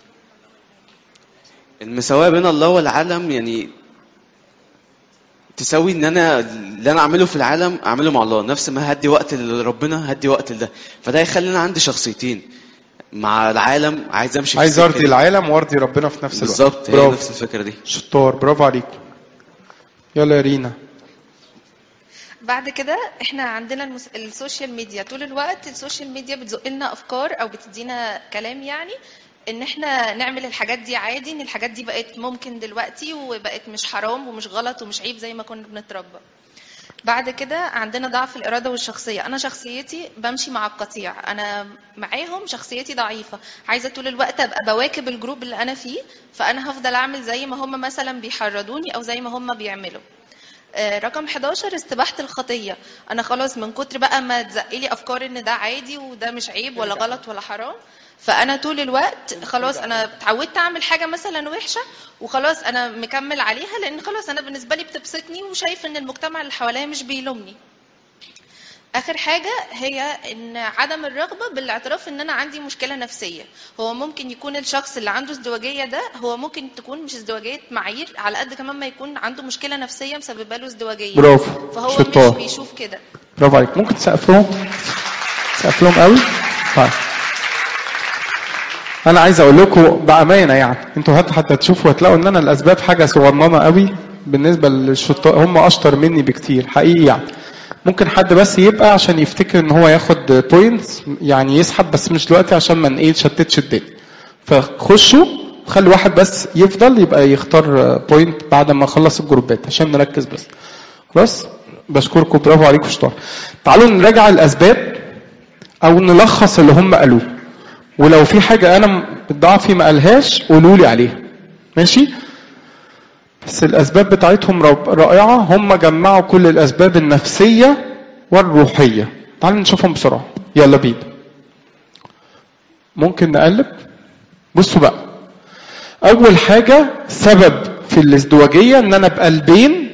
المساواه بين الله والعالم يعني تساوي ان انا اللي انا اعمله في العالم اعمله مع الله نفس ما هدي وقت لربنا هدي وقت لده فده يخلي انا عندي شخصيتين مع العالم عايز امشي في عايز السكة ارضي دي. العالم وارضي ربنا في نفس الوقت بالظبط هي برافو نفس الفكره دي شطار برافو عليكم يلا يا رينا بعد كده احنا عندنا المس... السوشيال ميديا طول الوقت السوشيال ميديا بتزق لنا افكار او بتدينا كلام يعني ان احنا نعمل الحاجات دي عادي ان الحاجات دي بقت ممكن دلوقتي وبقت مش حرام ومش غلط ومش عيب زي ما كنا بنتربى بعد كده عندنا ضعف الإرادة والشخصية أنا شخصيتي بمشي مع القطيع أنا معاهم شخصيتي ضعيفة عايزة طول الوقت أبقى بواكب الجروب اللي أنا فيه فأنا هفضل أعمل زي ما هم مثلا بيحرضوني أو زي ما هم بيعملوا آه، رقم 11 استباحة الخطية أنا خلاص من كتر بقى ما تزقلي أفكار إن ده عادي وده مش عيب ولا غلط ولا حرام فأنا طول الوقت خلاص أنا اتعودت أعمل حاجة مثلا وحشة وخلاص أنا مكمل عليها لأن خلاص أنا بالنسبة لي بتبسطني وشايف إن المجتمع اللي حواليا مش بيلومني اخر حاجه هي ان عدم الرغبه بالاعتراف ان انا عندي مشكله نفسيه هو ممكن يكون الشخص اللي عنده ازدواجيه ده هو ممكن تكون مش ازدواجيه معايير على قد كمان ما يكون عنده مشكله نفسيه مسببه له ازدواجيه برافو فهو شطار مش بيشوف كده برافو عليك ممكن تسقف لهم تسقف لهم قوي طيب انا عايز اقول لكم بامانه يعني انتوا حتى حتى تشوفوا هتلاقوا ان انا الاسباب حاجه صغننه قوي بالنسبه للشطار هم اشطر مني بكتير حقيقي يعني ممكن حد بس يبقى عشان يفتكر ان هو ياخد بوينتس يعني يسحب بس مش دلوقتي عشان ما ايه نشتتش الدنيا فخشوا خلي واحد بس يفضل يبقى يختار بوينت بعد ما اخلص الجروبات عشان نركز بس خلاص بشكركم برافو عليكم شطار تعالوا نراجع الاسباب او نلخص اللي هم قالوه ولو في حاجه انا ضعفي ما قالهاش قولوا لي عليها ماشي بس الاسباب بتاعتهم رب- رائعه هم جمعوا كل الاسباب النفسيه والروحيه تعالوا نشوفهم بسرعه يلا بينا ممكن نقلب بصوا بقى اول حاجه سبب في الازدواجيه ان انا بقلبين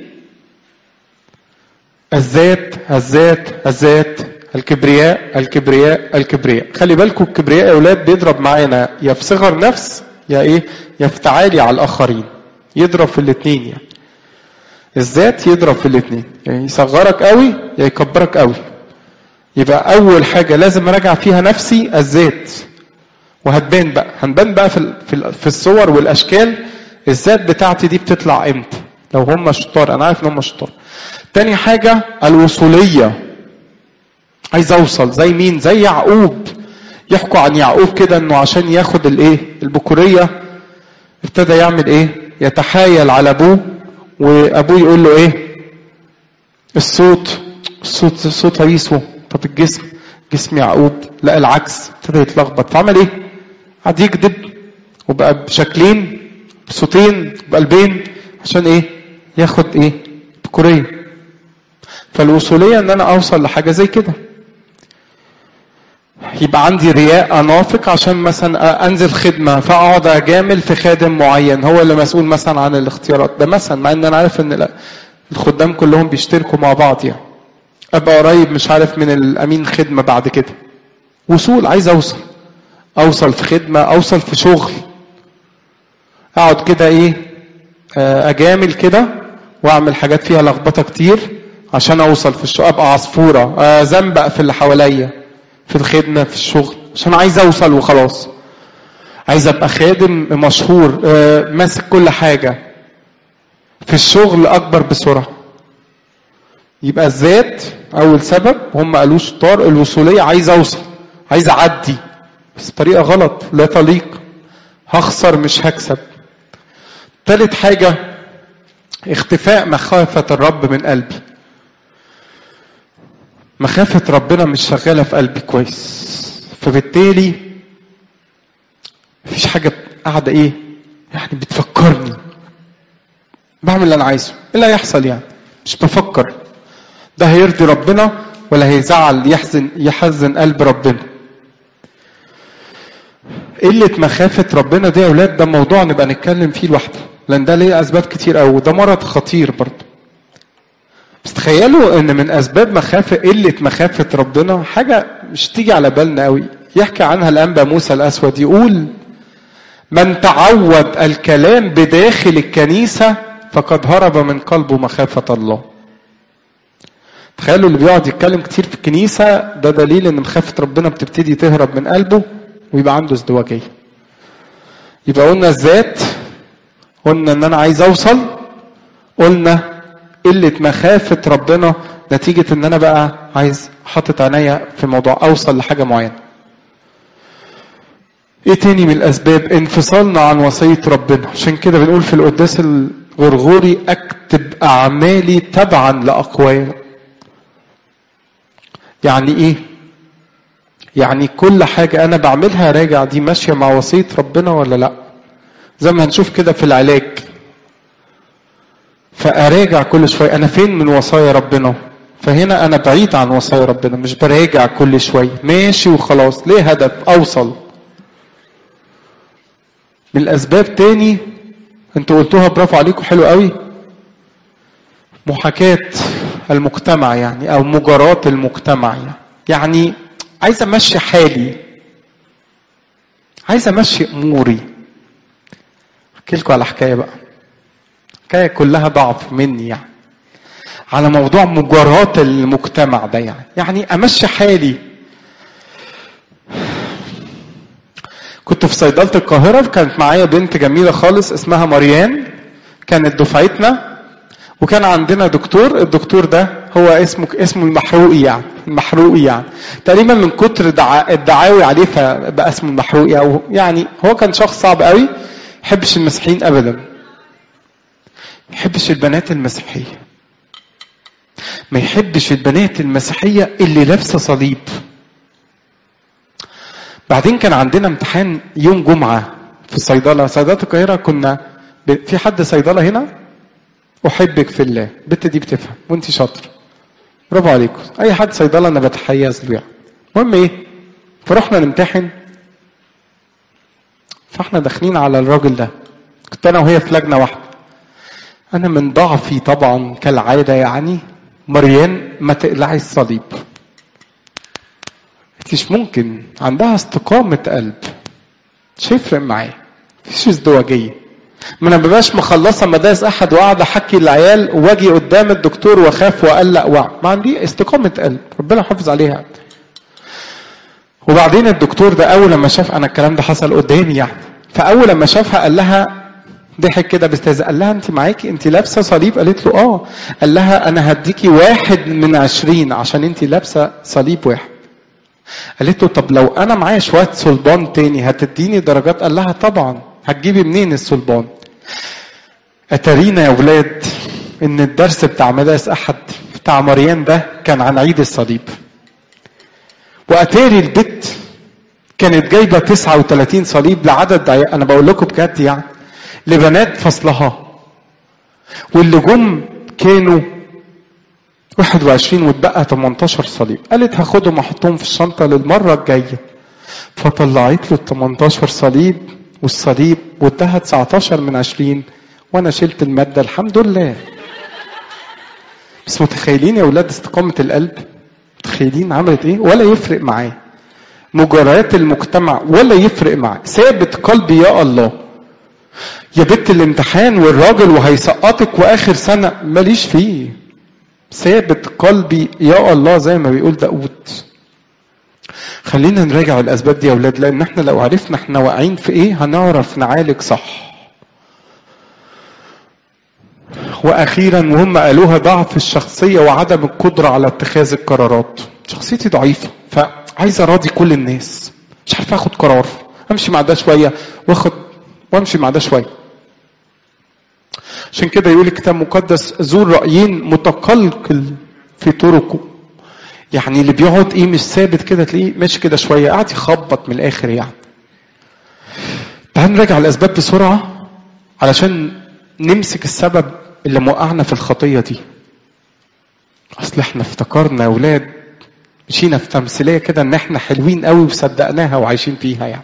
الذات الذات الذات الكبرياء الكبرياء الكبرياء خلي بالكم الكبرياء يا اولاد بيضرب معانا يا في صغر نفس يا ايه يا في تعالي على الاخرين يضرب في الاثنين يعني الذات يضرب في الاثنين يعني يصغرك قوي يا يكبرك قوي يبقى اول حاجه لازم اراجع فيها نفسي الذات وهتبان بقى هنبان بقى في ال- في ال- في الصور والاشكال الذات بتاعتي دي بتطلع امتى لو هم شطار انا عارف ان هم شطار تاني حاجه الوصوليه عايز اوصل زي مين زي يعقوب يحكوا عن يعقوب كده انه عشان ياخد الايه البكوريه ابتدى يعمل ايه يتحايل على ابوه وابوه يقول له ايه الصوت الصوت الصوت عيسو طب الجسم جسم يعقوب لا العكس ابتدى يتلخبط فعمل ايه قعد يكذب وبقى بشكلين بصوتين بقلبين عشان ايه ياخد ايه بكوريه فالوصوليه ان انا اوصل لحاجه زي كده يبقى عندي رياء انافق عشان مثلا انزل خدمه فاقعد اجامل في خادم معين هو اللي مسؤول مثلا عن الاختيارات ده مثلا مع ان انا عارف ان لا الخدام كلهم بيشتركوا مع بعض يعني ابقى قريب مش عارف من الامين خدمه بعد كده وصول عايز اوصل اوصل في خدمه اوصل في شغل اقعد كده ايه آه، اجامل كده واعمل حاجات فيها لخبطه كتير عشان اوصل في الشغل ابقى عصفوره آه، زنبق في اللي حواليا في الخدمه في الشغل عشان عايز اوصل وخلاص عايز ابقى خادم مشهور آه، ماسك كل حاجه في الشغل اكبر بسرعه يبقى الذات اول سبب هم قالوا شطار الوصوليه عايز اوصل عايز اعدي بس بطريقه غلط لا تليق هخسر مش هكسب تالت حاجه اختفاء مخافه الرب من قلبي مخافه ربنا مش شغاله في قلبي كويس فبالتالي مفيش حاجه قاعده ايه يعني بتفكرني بعمل اللي انا عايزه ايه اللي هيحصل يعني مش بفكر ده هيرضي ربنا ولا هيزعل يحزن يحزن قلب ربنا قلة مخافة ربنا دي يا أولاد ده موضوع نبقى نتكلم فيه لوحده لأن ده ليه أسباب كتير أوي وده مرض خطير برضه بس تخيلوا إن من أسباب مخافة قلة مخافة ربنا حاجة مش تيجي على بالنا أوي يحكي عنها الأنبا موسى الأسود يقول من تعود الكلام بداخل الكنيسة فقد هرب من قلبه مخافة الله تخيلوا اللي بيقعد يتكلم كتير في الكنيسة ده دليل ان مخافة ربنا بتبتدي تهرب من قلبه ويبقى عنده ازدواجية يبقى قلنا الذات قلنا ان انا عايز اوصل قلنا قلة مخافة ربنا نتيجة ان انا بقى عايز حاطط عينيا في موضوع اوصل لحاجة معينة ايه تاني من الاسباب انفصالنا عن وصية ربنا عشان كده بنقول في القداس الغرغوري اكتب اعمالي تبعا لاقوال يعني ايه يعني كل حاجة انا بعملها راجع دي ماشية مع وصية ربنا ولا لا زي ما هنشوف كده في العلاج فاراجع كل شوية انا فين من وصايا ربنا فهنا انا بعيد عن وصايا ربنا مش براجع كل شوية ماشي وخلاص ليه هدف اوصل من الاسباب تاني انتوا قلتوها برافو عليكم حلو قوي محاكاة المجتمع يعني او مجاراة المجتمع يعني يعني عايز امشي حالي عايز امشي اموري احكي لكم على حكايه بقى حكايه كلها ضعف مني يعني على موضوع مجاراة المجتمع ده يعني يعني امشي حالي كنت في صيدلة القاهرة كانت معايا بنت جميلة خالص اسمها مريان كانت دفعتنا وكان عندنا دكتور الدكتور ده هو اسمه اسمه المحروقي يعني المحروقي يعني تقريبا من كتر دعا الدعاوي عليه فبقى اسمه المحروقي او يعني هو كان شخص صعب قوي يحبش المسيحيين ابدا يحبش البنات المسيحيه ما يحبش البنات المسيحيه اللي لابسه صليب بعدين كان عندنا امتحان يوم جمعه في الصيدله صيدله القاهره كنا ب... في حد صيدله هنا احبك في الله البت دي بتفهم وانت شاطر برافو عليكم اي حد صيدله انا بتحيز له يعني المهم ايه فرحنا نمتحن فاحنا داخلين على الراجل ده كنت انا وهي في لجنه واحده انا من ضعفي طبعا كالعاده يعني مريان ما تقلعي الصليب مش ممكن عندها استقامة قلب مش هيفرق معايا مفيش ازدواجية ما انا مبقاش مخلصه مدارس احد وقاعد احكي العيال واجي قدام الدكتور واخاف واقلق وع ما عندي استقامه قلب ربنا يحافظ عليها وبعدين الدكتور ده اول لما شاف انا الكلام ده حصل قدامي يعني فاول لما شافها قال لها ضحك كده باستهزاء قال لها انت معاكي انت لابسه صليب قالت له اه قال لها انا هديكي واحد من عشرين عشان انت لابسه صليب واحد قالت له طب لو انا معايا شويه صلبان تاني هتديني درجات قال لها طبعا هتجيبي منين الصلبان اتارينا يا ولاد ان الدرس بتاع مدارس احد بتاع مريان ده كان عن عيد الصليب واتاري البت كانت جايبه 39 صليب لعدد انا بقول لكم بجد يعني لبنات فصلها واللي جم كانوا 21 واتبقى 18 صليب قالت هاخدهم احطهم في الشنطه للمره الجايه فطلعت له ال 18 صليب والصليب واداها 19 من 20 وانا شلت الماده الحمد لله بس متخيلين يا اولاد استقامه القلب متخيلين عملت ايه ولا يفرق معاه مجريات المجتمع ولا يفرق معاه ثابت قلبي يا الله يا بنت الامتحان والراجل وهيسقطك واخر سنه ماليش فيه ثابت قلبي يا الله زي ما بيقول داود خلينا نراجع الاسباب دي يا اولاد لان احنا لو عرفنا احنا واقعين في ايه هنعرف نعالج صح واخيرا وهم قالوها ضعف الشخصيه وعدم القدره على اتخاذ القرارات شخصيتي ضعيفه فعايز اراضي كل الناس مش عارف اخد قرار امشي مع ده شويه واخد وامشي مع ده شويه عشان كده يقول الكتاب المقدس ذو الرايين متقلقل في طرقه يعني اللي بيقعد ايه مش ثابت كده تلاقيه ماشي كده شويه قاعد يخبط من الاخر يعني تعال نراجع الاسباب بسرعه علشان نمسك السبب اللي موقعنا في الخطيه دي اصل احنا افتكرنا يا اولاد مشينا في تمثيليه كده ان احنا حلوين قوي وصدقناها وعايشين فيها يعني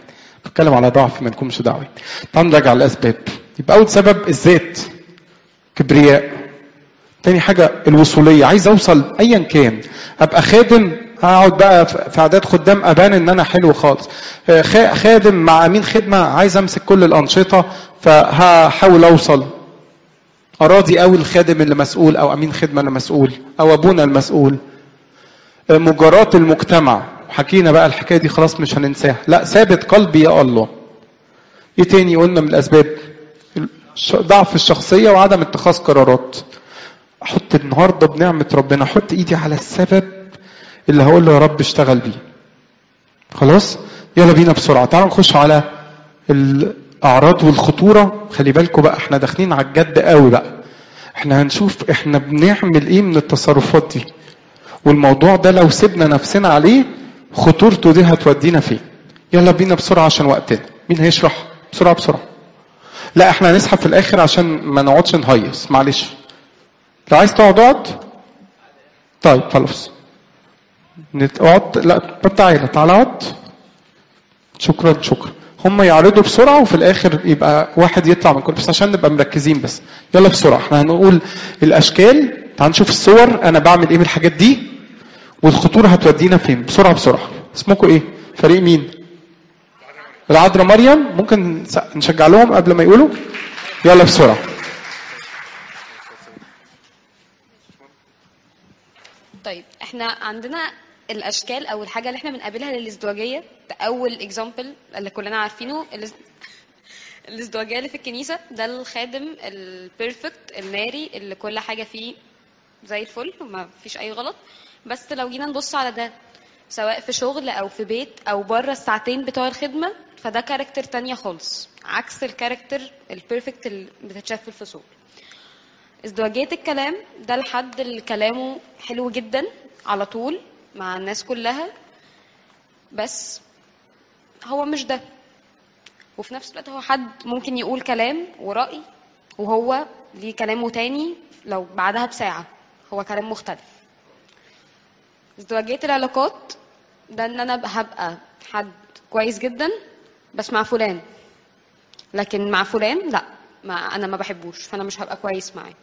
بتكلم على ضعف ما نكونش دعوي تعالوا نراجع الاسباب يبقى اول سبب الذات كبرياء تاني حاجة الوصولية عايز اوصل ايا كان ابقى خادم اقعد بقى في اعداد خدام ابان ان انا حلو خالص آه، خا- خادم مع امين خدمة عايز امسك كل الانشطة فهحاول اوصل اراضي قوي الخادم اللي مسؤول او امين خدمة اللي مسؤول او ابونا المسؤول آه، مجاراة المجتمع حكينا بقى الحكاية دي خلاص مش هننساها لا ثابت قلبي يا الله ايه تاني قلنا من الاسباب الش- ضعف الشخصية وعدم اتخاذ قرارات احط النهارده بنعمه ربنا احط ايدي على السبب اللي هقول له يا رب اشتغل بيه خلاص يلا بينا بسرعه تعالوا نخش على الاعراض والخطوره خلي بالكم بقى احنا داخلين على الجد قوي بقى احنا هنشوف احنا بنعمل ايه من التصرفات دي والموضوع ده لو سيبنا نفسنا عليه خطورته دي هتودينا فين يلا بينا بسرعه عشان وقتنا مين هيشرح بسرعه بسرعه لا احنا هنسحب في الاخر عشان ما نقعدش نهيص معلش لو عايز تقعد اقعد طيب خلاص نت- اقعد لا طب تعالى تعالى اقعد شكرا شكرا هم يعرضوا بسرعه وفي الاخر يبقى واحد يطلع من كل بس عشان نبقى مركزين بس يلا بسرعه احنا هنقول الاشكال تعال نشوف الصور انا بعمل ايه من الحاجات دي والخطوره هتودينا فين بسرعه بسرعه اسمكم ايه فريق مين العذراء مريم ممكن نس- نشجع لهم قبل ما يقولوا يلا بسرعه طيب احنا عندنا الاشكال او الحاجه اللي احنا بنقابلها للازدواجيه ده اول اكزامبل اللي كلنا عارفينه الاز- الازدواجيه اللي في الكنيسه ده الخادم البيرفكت الناري اللي كل حاجه فيه زي الفل وما فيش اي غلط بس لو جينا نبص على ده سواء في شغل او في بيت او بره الساعتين بتوع الخدمه فده كاركتر تانية خالص عكس الكاركتر البيرفكت اللي بتتشاف في الفصول ازدواجية الكلام ده الحد اللي كلامه حلو جدا على طول مع الناس كلها بس هو مش ده وفي نفس الوقت هو حد ممكن يقول كلام ورأي وهو ليه كلامه تاني لو بعدها بساعة هو كلام مختلف ازدواجية العلاقات ده ان انا هبقى حد كويس جدا بس مع فلان لكن مع فلان لا ما انا ما بحبوش فانا مش هبقى كويس معاه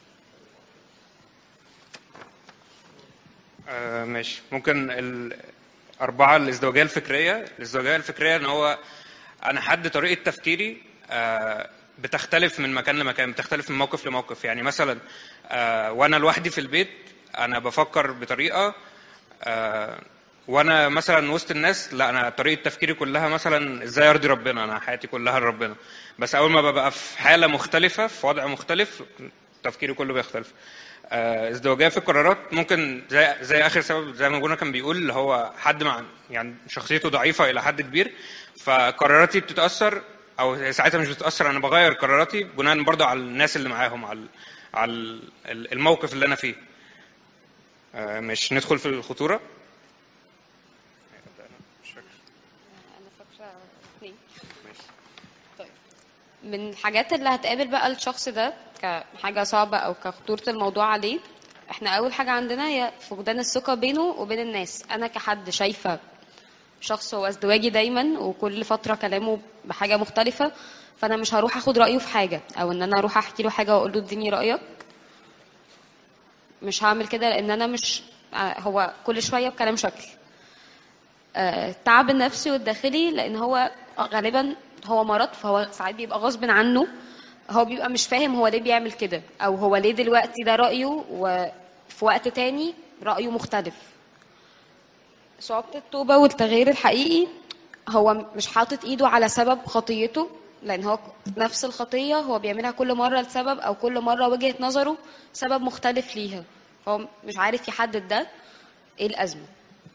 آه ماشي ممكن الأربعة الازدواجية الفكرية الازدواجية الفكرية إن هو أنا حد طريقة تفكيري آه بتختلف من مكان لمكان بتختلف من موقف لموقف يعني مثلا آه وأنا لوحدي في البيت أنا بفكر بطريقة آه وانا مثلا وسط الناس لا انا طريقه تفكيري كلها مثلا ازاي ارضي ربنا انا حياتي كلها لربنا بس اول ما ببقى في حاله مختلفه في وضع مختلف تفكيري كله بيختلف آه، ازدواجيه في القرارات ممكن زي زي اخر سبب زي ما جونا كان بيقول اللي هو حد مع يعني شخصيته ضعيفه الى حد كبير فقراراتي بتتاثر او هي ساعتها مش بتتاثر انا بغير قراراتي بناء برضه على الناس اللي معاهم على على الموقف اللي انا فيه آه، مش ندخل في الخطوره انا فاكره اثنين طيب من الحاجات اللي هتقابل بقى الشخص ده كحاجه صعبه او كخطوره الموضوع عليه احنا اول حاجه عندنا هي فقدان الثقه بينه وبين الناس انا كحد شايفه شخص هو ازدواجي دايما وكل فتره كلامه بحاجه مختلفه فانا مش هروح اخد رايه في حاجه او ان انا اروح احكي له حاجه واقول له اديني رايك مش هعمل كده لان انا مش آه، هو كل شويه بكلام شكل آه، التعب النفسي والداخلي لان هو غالبا هو مرض فهو ساعات بيبقى غصب عنه هو بيبقى مش فاهم هو ليه بيعمل كده او هو ليه دلوقتي ده رايه وفي وقت تاني رايه مختلف صعوبة التوبة والتغيير الحقيقي هو مش حاطط ايده على سبب خطيته لان هو نفس الخطية هو بيعملها كل مرة لسبب او كل مرة وجهة نظره سبب مختلف ليها هو مش عارف يحدد ده ايه الازمة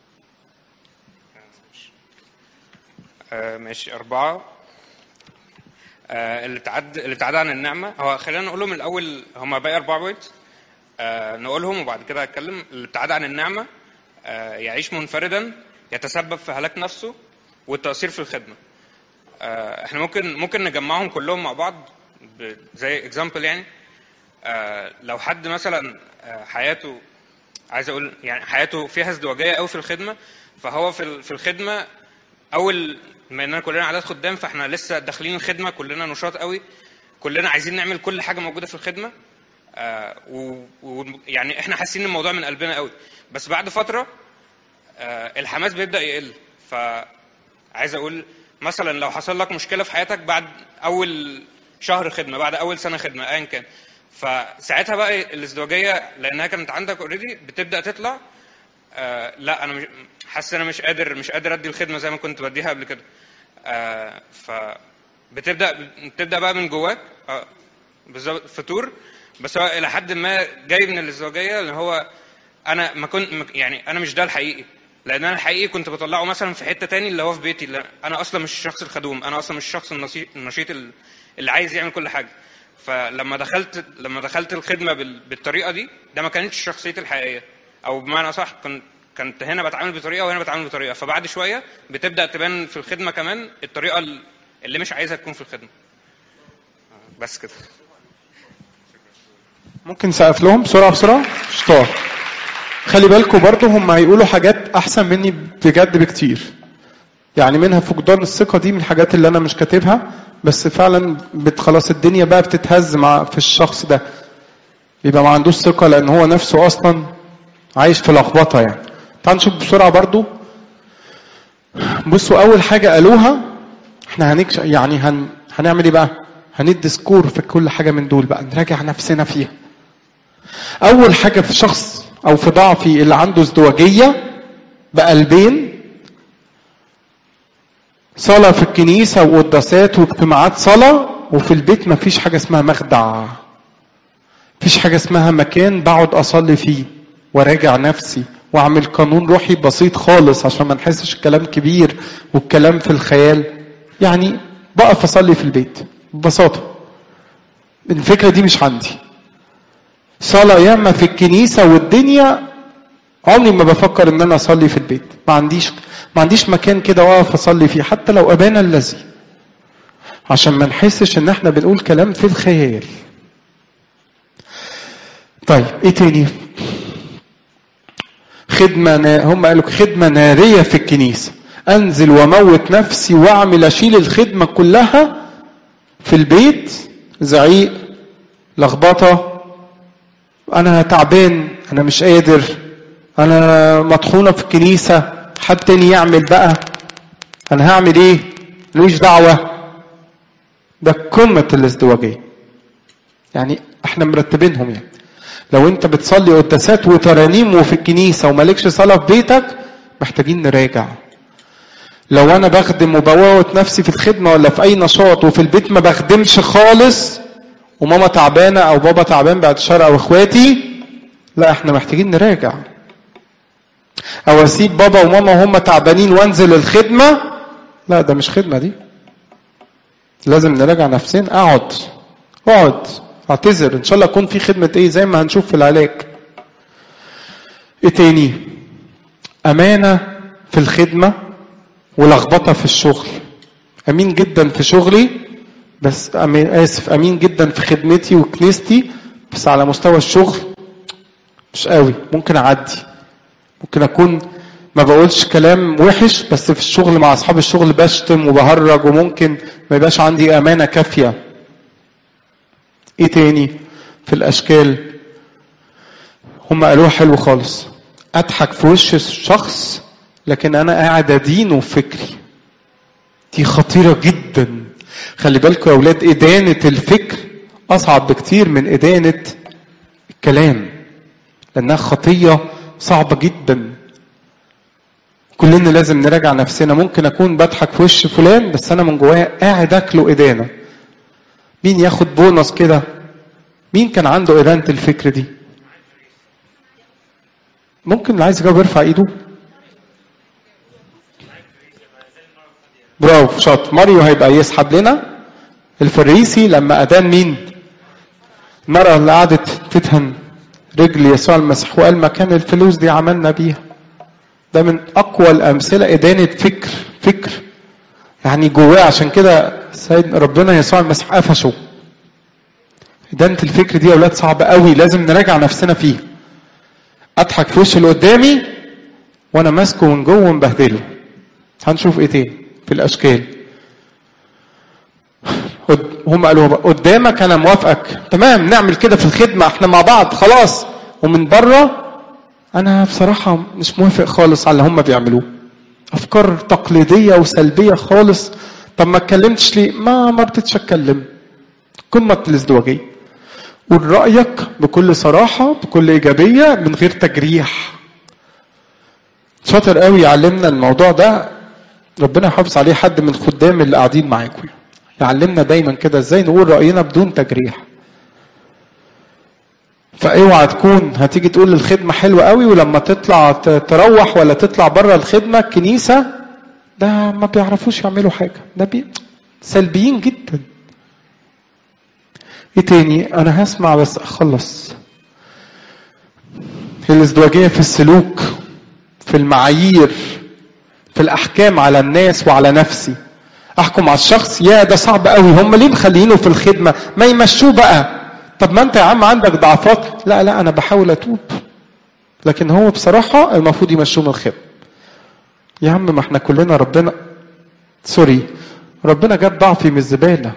آه، ماشي أربعة آه، الابتعاد الابتعاد عن النعمة هو خلينا نقولهم الأول هما باقي أربعة بوينت آه، نقولهم وبعد كده هتكلم الابتعاد عن النعمة آه، يعيش منفردا يتسبب في هلاك نفسه والتقصير في الخدمة آه، احنا ممكن ممكن نجمعهم كلهم مع بعض ب- زي اكزامبل يعني آه، لو حد مثلا آه، حياته عايز اقول يعني حياته فيها ازدواجيه قوي في الخدمه فهو في ال- في الخدمه اول بما اننا كلنا عدد خدام فاحنا لسه داخلين الخدمه كلنا نشاط قوي كلنا عايزين نعمل كل حاجه موجوده في الخدمه آه ويعني احنا حاسين الموضوع من قلبنا قوي بس بعد فتره آه الحماس بيبدا يقل فعايز اقول مثلا لو حصل لك مشكله في حياتك بعد اول شهر خدمه بعد اول سنه خدمه ايا كان فساعتها بقى الازدواجيه لانها كانت عندك اوريدي بتبدا تطلع آه لا انا مش حاسس انا مش قادر مش قادر ادي الخدمه زي ما كنت بديها قبل كده آه ف بتبدا بتبدا بقى من جواك آه بالظبط فتور بس هو الى حد ما جاي من الازدواجيه اللي هو انا ما كنت ما- يعني انا مش ده الحقيقي لان انا الحقيقي كنت بطلعه مثلا في حته تاني اللي هو في بيتي اللي انا اصلا مش الشخص الخدوم انا اصلا مش الشخص النشيط النشيط ال- اللي عايز يعمل كل حاجه فلما دخلت لما دخلت الخدمه بال- بالطريقه دي ده ما كانتش شخصيتي الحقيقيه او بمعنى صح كنت كنت هنا بتعامل بطريقه وهنا بتعامل بطريقه فبعد شويه بتبدا تبان في الخدمه كمان الطريقه ال- اللي مش عايزها تكون في الخدمه بس كده ممكن نسقف لهم بسرعه بسرعه شطار خلي بالكم برضو هم هيقولوا حاجات احسن مني بجد بكتير يعني منها فقدان الثقه دي من الحاجات اللي انا مش كاتبها بس فعلا بت خلاص الدنيا بقى بتتهز مع في الشخص ده بيبقى ما عندوش ثقه لان هو نفسه اصلا عايش في لخبطه يعني تعال نشوف بسرعه برضو بصوا اول حاجه قالوها احنا هنكش يعني هن... هنعمل ايه بقى هندي سكور في كل حاجه من دول بقى نراجع نفسنا فيها اول حاجه في شخص او في ضعفي اللي عنده ازدواجيه بقلبين صلاة في الكنيسة وقداسات واجتماعات صلاة وفي البيت مفيش حاجة اسمها مخدع مفيش حاجة اسمها مكان بقعد أصلي فيه وراجع نفسي وأعمل قانون روحي بسيط خالص عشان ما نحسش الكلام كبير والكلام في الخيال يعني بقف أصلي في البيت ببساطة الفكرة دي مش عندي صلاة ياما في الكنيسة والدنيا عمري ما بفكر ان انا اصلي في البيت ما عنديش ما عنديش مكان كده واقف اصلي فيه حتى لو ابانا الذي عشان ما نحسش ان احنا بنقول كلام في الخيال طيب ايه تاني خدمة نا... هم قالوا خدمة نارية في الكنيسة انزل واموت نفسي واعمل اشيل الخدمة كلها في البيت زعيق لخبطة انا تعبان انا مش قادر انا مطحونة في الكنيسة حد تاني يعمل بقى انا هعمل ايه ملوش دعوة ده قمة الازدواجية يعني احنا مرتبينهم يعني لو انت بتصلي قداسات وترانيم وفي الكنيسة ومالكش صلاة في بيتك محتاجين نراجع لو انا بخدم وبوت نفسي في الخدمة ولا في اي نشاط وفي البيت ما بخدمش خالص وماما تعبانة او بابا تعبان بعد الشر او اخواتي لا احنا محتاجين نراجع او اسيب بابا وماما وهم تعبانين وانزل الخدمة لا ده مش خدمة دي لازم نراجع نفسنا اقعد اقعد اعتذر ان شاء الله يكون في خدمة ايه زي ما هنشوف في العلاج ايه تاني امانة في الخدمة ولخبطة في الشغل امين جدا في شغلي بس أمين اسف امين جدا في خدمتي وكنيستي بس على مستوى الشغل مش قوي ممكن اعدي ممكن اكون ما بقولش كلام وحش بس في الشغل مع اصحاب الشغل بشتم وبهرج وممكن ما يبقاش عندي امانه كافيه ايه تاني في الاشكال هم قالوها حلو خالص اضحك في وش الشخص لكن انا قاعد ادينه فكري دي خطيره جدا خلي بالكم يا اولاد ادانه الفكر اصعب بكتير من ادانه الكلام لانها خطيه صعبه جدا كلنا لازم نراجع نفسنا ممكن اكون بضحك في وش فلان بس انا من جوايا قاعد اكله ادانه مين ياخد بونص كده مين كان عنده ادانه الفكر دي ممكن اللي عايز يجاوب يرفع ايده برافو شاطر ماريو هيبقى يسحب لنا الفريسي لما ادان مين المرأة اللي قعدت تدهن رجل يسوع المسيح وقال مكان الفلوس دي عملنا بيها ده من اقوى الامثله ادانه فكر فكر يعني جواه عشان كده سيد ربنا يسوع المسيح قفشه ادانه الفكر دي يا اولاد صعبه قوي لازم نراجع نفسنا فيه اضحك في وش اللي قدامي وانا ماسكه من جوه ومبهدله هنشوف ايه تاني في الاشكال قد- هم قالوا بقى، قدامك انا موافقك تمام نعمل كده في الخدمه احنا مع بعض خلاص ومن بره انا بصراحه مش موافق خالص على اللي هم بيعملوه افكار تقليديه وسلبيه خالص طب ما اتكلمتش ليه ما ما رضيتش اتكلم قمه الازدواجيه قول رايك بكل صراحه بكل ايجابيه من غير تجريح شاطر قوي يعلمنا الموضوع ده ربنا يحافظ عليه حد من الخدام اللي قاعدين معاكم يعلمنا دايما كده ازاي نقول راينا بدون تجريح فاوعى تكون هتيجي تقول الخدمه حلوه قوي ولما تطلع ت- تروح ولا تطلع بره الخدمه الكنيسه ده ما بيعرفوش يعملوا حاجه ده بي... سلبيين جدا ايه تاني انا هسمع بس اخلص الازدواجيه في السلوك في المعايير في الاحكام على الناس وعلى نفسي احكم على الشخص يا ده صعب قوي هم ليه مخلينه في الخدمه ما يمشوه بقى طب ما انت يا عم عندك ضعفات لا لا انا بحاول اتوب لكن هو بصراحه المفروض يمشوه من الخدمه يا عم ما احنا كلنا ربنا سوري ربنا جاب ضعفي من الزباله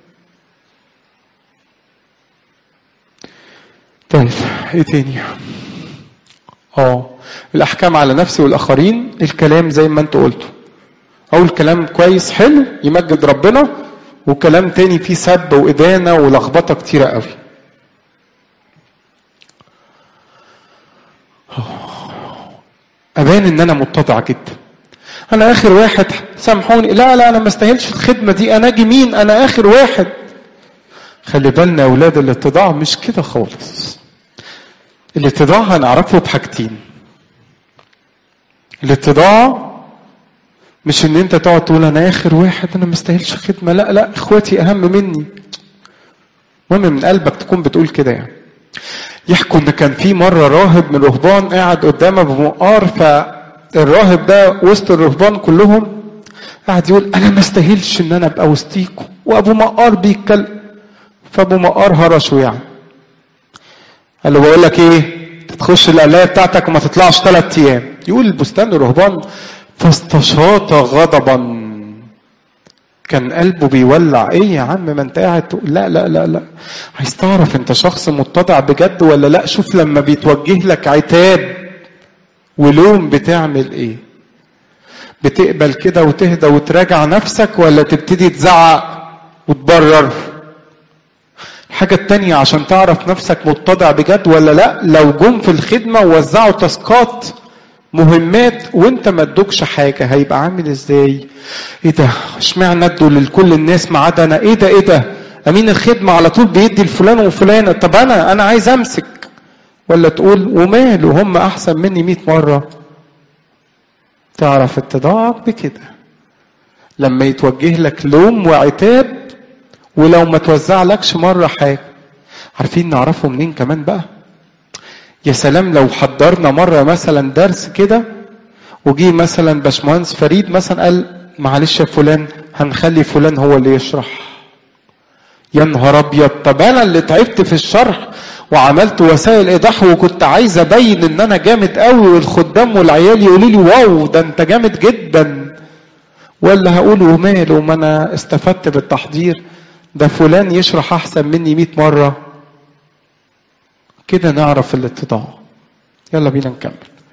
طيب ايه تاني اه الاحكام على نفسي والاخرين الكلام زي ما انت قلته اول كلام كويس حلو يمجد ربنا وكلام تاني فيه سب وادانه ولخبطه كتيره قوي ابان ان انا متضع جدا انا اخر واحد سامحوني لا لا انا ما استاهلش الخدمه دي انا اجي مين انا اخر واحد خلي بالنا يا اولاد الاتضاع مش كده خالص الاتضاع هنعرفه بحاجتين الاتضاع مش ان انت تقعد تقول انا اخر واحد انا ما استاهلش خدمه لا لا اخواتي اهم مني المهم من قلبك تكون بتقول كده يعني يحكوا ان كان في مره راهب من الرهبان قاعد قدام ابو مقار فالراهب ده وسط الرهبان كلهم قاعد يقول انا ما استاهلش ان انا ابقى وسطيكم وابو مقار بيتكلم فابو مقار هرشه يعني قال له بقول لك ايه تخش القلايه بتاعتك وما تطلعش ثلاث ايام يقول البستان الرهبان فاستشاط غضبا كان قلبه بيولع ايه يا عم ما انت قاعد تقول لا لا لا لا عايز تعرف انت شخص متضع بجد ولا لا شوف لما بيتوجه لك عتاب ولوم بتعمل ايه بتقبل كده وتهدى وتراجع نفسك ولا تبتدي تزعق وتبرر الحاجة التانية عشان تعرف نفسك متضع بجد ولا لا لو جم في الخدمة ووزعوا تاسكات مهمات وانت ما ادوكش حاجة هيبقى عامل ازاي ايه ده اشمعنى ادوا لكل الناس ما عدا انا ايه ده ايه ده امين الخدمة على طول بيدي لفلان وفلانة طب انا انا عايز امسك ولا تقول وماله هم احسن مني مئة مرة تعرف اتضاعك بكده لما يتوجه لك لوم وعتاب ولو ما توزع لكش مرة حاجة عارفين نعرفه منين كمان بقى يا سلام لو حضرنا مرة مثلا درس كده وجي مثلا باشمهندس فريد مثلا قال معلش يا فلان هنخلي فلان هو اللي يشرح يا نهار ابيض طب انا اللي تعبت في الشرح وعملت وسائل ايضاح وكنت عايز ابين ان انا جامد قوي والخدام والعيال يقولوا لي واو ده انت جامد جدا ولا هقول وماله ما انا استفدت بالتحضير ده فلان يشرح احسن مني 100 مره كده نعرف الاتضاع يلا بينا نكمل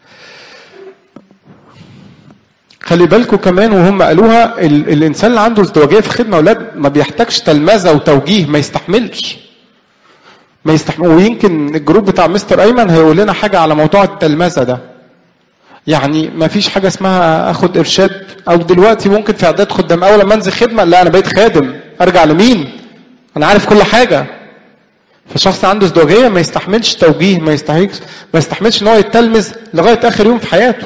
خلي بالكم كمان وهم قالوها ال الانسان اللي عنده ازدواجيه في خدمه اولاد ما بيحتاجش تلمذه وتوجيه ما يستحملش ما يستحمل ويمكن الجروب بتاع مستر ايمن هيقول لنا حاجه على موضوع التلمذه ده يعني ما فيش حاجه اسمها اخد ارشاد او دلوقتي ممكن في اعداد خدام اول لما انزل خدمه لا انا بقيت خادم ارجع لمين انا عارف كل حاجه فشخص عنده ازدواجيه ما يستحملش توجيه ما يستحملش ما يستحملش ان هو يتلمذ لغايه اخر يوم في حياته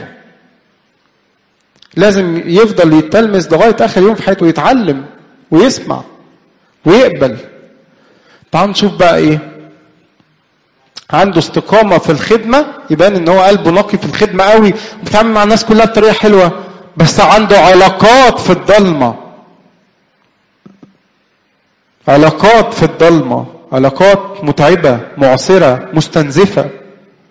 لازم يفضل يتلمذ لغايه اخر يوم في حياته ويتعلم ويسمع ويقبل تعالوا نشوف بقى ايه عنده استقامة في الخدمة يبان ان هو قلبه نقي في الخدمة قوي بيتعامل مع الناس كلها بطريقة حلوة بس عنده علاقات في الضلمة علاقات في الضلمة علاقات متعبة معصرة مستنزفة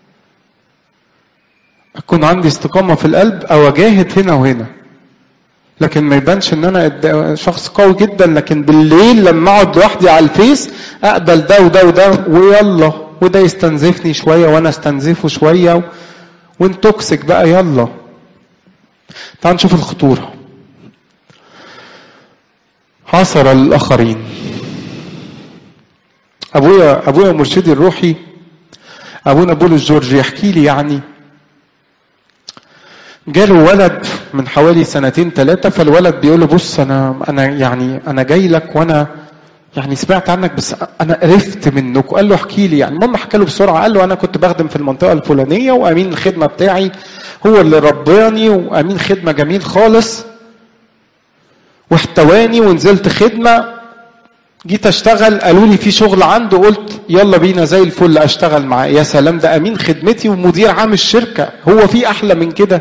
أكون عندي استقامة في القلب أو أجاهد هنا وهنا لكن ما يبانش ان انا قد- شخص قوي جدا لكن بالليل لما اقعد لوحدي على الفيس اقبل ده وده وده ويلا وده يستنزفني شويه وانا استنزفه شويه و... ونتوكسك بقى يلا تعال نشوف الخطوره عصر الاخرين ابويا ابويا مرشدي الروحي ابونا بولس جورج يحكي لي يعني جاله ولد من حوالي سنتين ثلاثة فالولد بيقول له بص أنا أنا يعني أنا جاي لك وأنا يعني سمعت عنك بس أنا قرفت منك قال له احكي لي يعني المهم حكى له بسرعة قال له أنا كنت بخدم في المنطقة الفلانية وأمين الخدمة بتاعي هو اللي رباني وأمين خدمة جميل خالص واحتواني ونزلت خدمة جيت اشتغل قالوا لي في شغل عنده قلت يلا بينا زي الفل اشتغل معاه يا سلام ده امين خدمتي ومدير عام الشركه هو في احلى من كده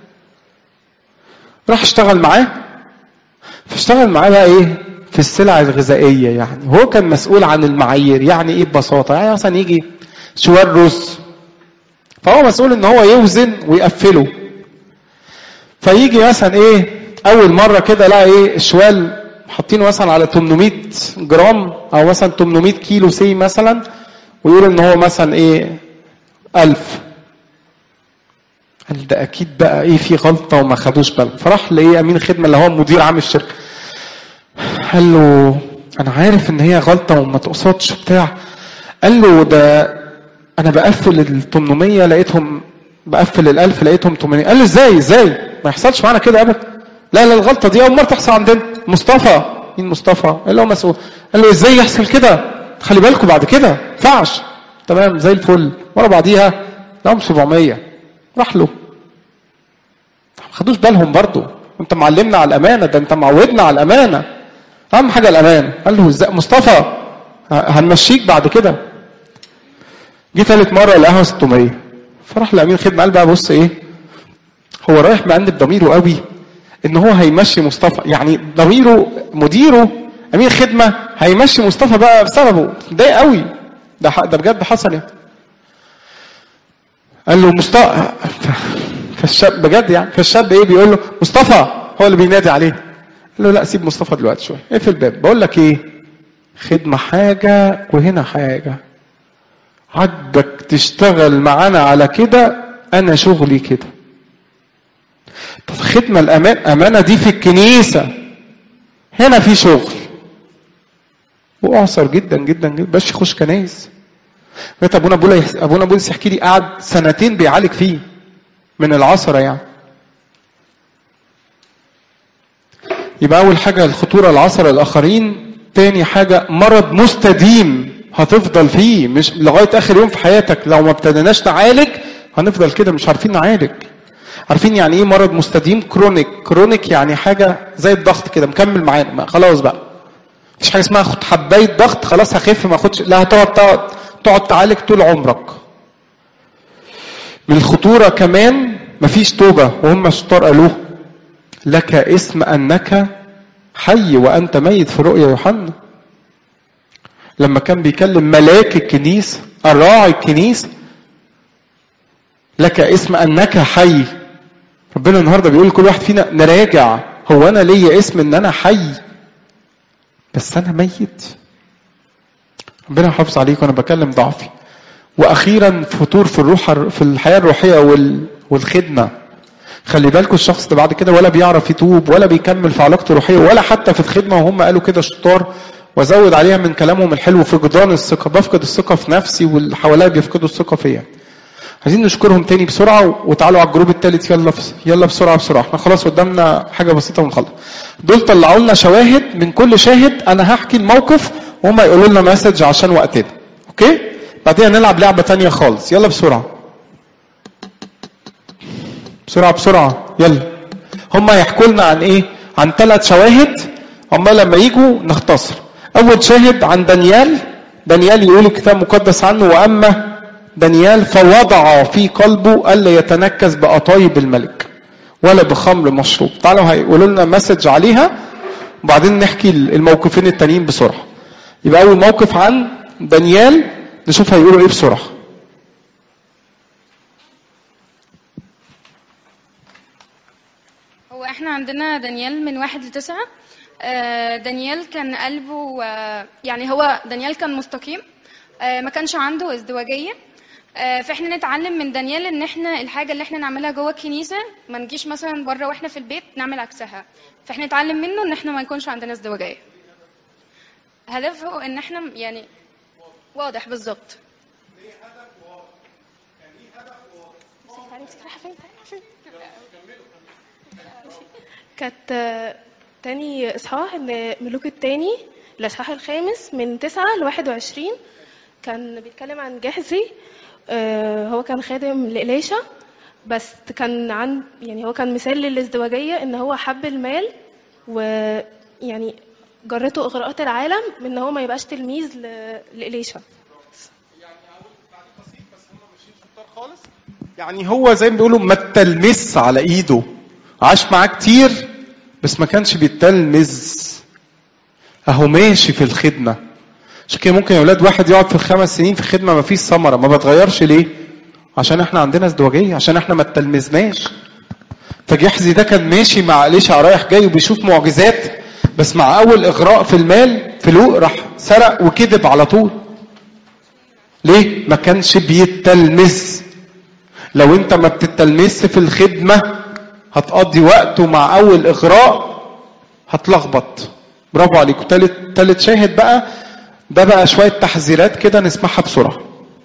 راح اشتغل معاه فاشتغل معاه بقى ايه في السلع الغذائيه يعني هو كان مسؤول عن المعايير يعني ايه ببساطه يعني مثلا يجي شوال رز فهو مسؤول ان هو يوزن ويقفله فيجي مثلا ايه اول مره كده لقى ايه الشوال حاطينه مثلا على 800 جرام او مثلا 800 كيلو سي مثلا ويقول ان هو مثلا ايه 1000 قال ده اكيد بقى ايه في غلطه وما خدوش بالهم فراح لايه امين الخدمه اللي هو مدير عام الشركه قال له انا عارف ان هي غلطه وما تقصدش بتاع قال له ده انا بقفل ال 800 لقيتهم بقفل ال 1000 لقيتهم 800 قال له ازاي ازاي ما يحصلش معانا كده ابدا لا لا الغلطه دي اول مره تحصل عندنا مصطفى مين مصطفى اللي هو مسؤول قال له ازاي يحصل كده خلي بالكم بعد كده ما ينفعش تمام زي الفل ورا بعديها لهم 700 راح له ما خدوش بالهم برضه انت معلمنا على الامانه ده انت معودنا على الامانه اهم حاجه الامان قال له ازاي مصطفى ه- هنمشيك بعد كده جه ثالث مره لقاها 600 فراح لامين خدمه قال بقى بص ايه هو رايح مأنب ضميره قوي ان هو هيمشي مصطفى يعني ضميره مديره امين خدمه هيمشي مصطفى بقى بسببه ده قوي ده ح- ده بجد حصل يعني قال له مصطفى فالشاب بجد يعني فالشاب ايه بيقول له مصطفى هو اللي بينادي عليه قال له لا سيب مصطفى دلوقتي شويه اقفل الباب بقول لك ايه خدمه حاجه وهنا حاجه عاجبك تشتغل معانا على كده انا شغلي كده طب خدمه الامان امانه دي في الكنيسه هنا في شغل واعصر جدا جدا جدا باش يخش كنايس بقيت ابونا بولا ابونا بولس يحكي لي قعد سنتين بيعالج فيه من العصره يعني يبقى اول حاجه الخطوره العصره الاخرين تاني حاجه مرض مستديم هتفضل فيه مش لغايه اخر يوم في حياتك لو ما ابتديناش نعالج هنفضل كده مش عارفين نعالج عارفين يعني ايه مرض مستديم كرونيك كرونيك يعني حاجه زي الضغط كده مكمل معانا ما خلاص بقى مفيش حاجه اسمها خد حبايه ضغط خلاص هخف ما اخدش لا هتقعد تقعد تقعد تعالج طول عمرك من الخطوره كمان مفيش توبه وهم الشطار قالوه لك اسم انك حي وانت ميت في رؤيا يوحنا لما كان بيكلم ملاك الكنيسه الراعي الكنيسه لك اسم انك حي ربنا النهارده بيقول لكل واحد فينا نراجع هو انا ليا اسم ان انا حي بس انا ميت ربنا يحافظ عليك وانا بكلم ضعفي واخيرا فتور في الروح في الحياه الروحيه وال- والخدمه خلي بالكم الشخص ده بعد كده ولا بيعرف يتوب ولا بيكمل في علاقته الروحيه ولا حتى في الخدمه وهم قالوا كده شطار وازود عليها من كلامهم الحلو فقدان الثقه بفقد الثقه في نفسي واللي حواليا بيفقدوا الثقه فيا عايزين نشكرهم تاني بسرعه وتعالوا على الجروب الثالث يلا بس يلا بسرعه بسرعه احنا خلاص قدامنا حاجه بسيطه ونخلص دول طلعوا لنا شواهد من كل شاهد انا هحكي الموقف وهم يقولوا لنا مسج عشان وقتنا اوكي بعدين نلعب لعبه تانية خالص يلا بسرعه بسرعه بسرعه يلا هم هيحكوا لنا عن ايه عن ثلاث شواهد هم لما يجوا نختصر اول شاهد عن دانيال دانيال يقول الكتاب المقدس عنه واما دانيال فوضع في قلبه الا يتنكس بقطايب الملك ولا بخمر مشروب تعالوا هيقولوا لنا مسج عليها وبعدين نحكي الموقفين التانيين بسرعه يبقى اول موقف عن دانيال نشوف هيقولوا ايه بسرعه هو احنا عندنا دانيال من واحد لتسعة آه، دانيال كان قلبه آه، يعني هو دانيال كان مستقيم آه، ما كانش عنده ازدواجية آه، فاحنا نتعلم من دانيال ان احنا الحاجة اللي احنا نعملها جوه الكنيسة ما نجيش مثلا بره واحنا في البيت نعمل عكسها فاحنا نتعلم منه ان احنا ما يكونش عندنا ازدواجية هدفه ان احنا يعني واضح بالظبط كانت آه، تاني إصحاح إن ملوك التاني الإصحاح الخامس من تسعة لواحد وعشرين كان بيتكلم عن جحزي آه، هو كان خادم لإليشا بس كان عن يعني هو كان مثال للازدواجية إن هو حب المال ويعني جرته إغراءات العالم من إن هو ما يبقاش تلميذ ل- لإليشا يعني هو زي ما بيقولوا ما التلمس على ايده عاش معاه كتير بس ما كانش بيتلمذ اهو ماشي في الخدمه عشان كده ممكن يا اولاد واحد يقعد في الخمس سنين في خدمه ما فيش ثمره ما بتغيرش ليه عشان احنا عندنا ازدواجيه عشان احنا ما اتلمذناش فجحزي ده كان ماشي مع اليشع رايح جاي وبيشوف معجزات بس مع اول اغراء في المال فلوق راح سرق وكذب على طول ليه ما كانش بيتلمذ لو انت ما بتتلمس في الخدمة هتقضي وقته مع اول اغراء هتلخبط برافو عليكم تالت تالت شاهد بقى ده بقى شوية تحذيرات كده نسمعها بسرعة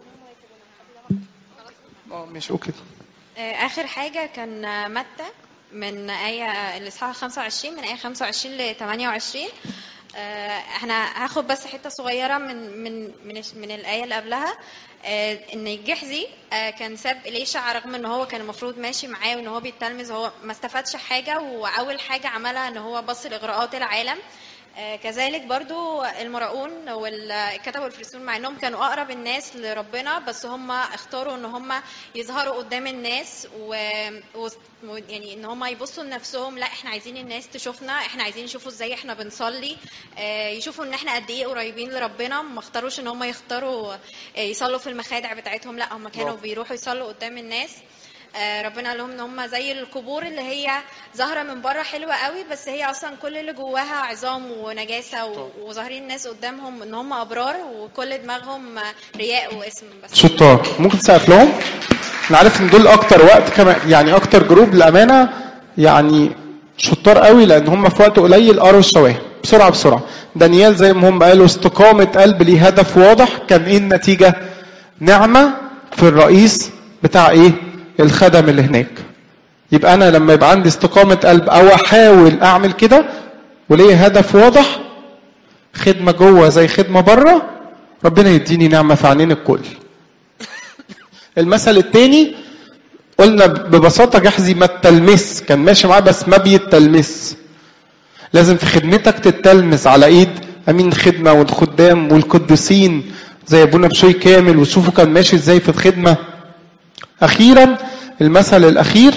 اه مش اوكي آه، آخر حاجة كان آه، متى من آية الإصحاح 25 من آية 25 ل 28 آه، احنا هاخد بس حتة صغيرة من من من الش- من الآية اللي قبلها آه، إن جحزي آه، كان ساب إليشع رغم إن هو كان المفروض ماشي معاه وإن هو بيتلمذ هو ما استفادش حاجة وأول حاجة عملها إن هو بص لإغراءات العالم آه، كذلك برضو المراؤون والكتبة والفريسيون مع انهم كانوا اقرب الناس لربنا بس هم اختاروا ان هم يظهروا قدام الناس و... و... و- يعني ان هم يبصوا لنفسهم لا احنا عايزين الناس تشوفنا احنا عايزين يشوفوا ازاي احنا بنصلي آه، يشوفوا ان احنا قد ايه قريبين لربنا ما اختاروش ان هم يختاروا آه، يصلوا في المخادع بتاعتهم لا هم كانوا برافو. بيروحوا يصلوا قدام الناس آه، ربنا قال لهم ان هم زي القبور اللي هي ظاهره من بره حلوه قوي بس هي اصلا كل اللي جواها عظام ونجاسه و- وظاهرين الناس قدامهم ان هم ابرار وكل دماغهم آه، رياء واسم بس شطار ممكن تسقف لهم انا عارف ان دول اكتر وقت كمان يعني اكتر جروب للامانه يعني شطار قوي لان هم في وقت قليل قروا الشواهد بسرعه بسرعه دانيال زي ما هم قالوا استقامه قلب ليه هدف واضح كان ايه النتيجه نعمه في الرئيس بتاع ايه الخدم اللي هناك يبقى انا لما يبقى عندي استقامه قلب او احاول اعمل كده وليه هدف واضح خدمه جوه زي خدمه بره ربنا يديني نعمه في عينين الكل المثل الثاني قلنا ببساطه جحزي ما التلمس كان ماشي معاه بس ما بيتلمس لازم في خدمتك تتلمس على ايد امين الخدمه والخدام والقديسين زي ابونا بشوي كامل وشوفوا كان ماشي ازاي في الخدمه اخيرا المثل الاخير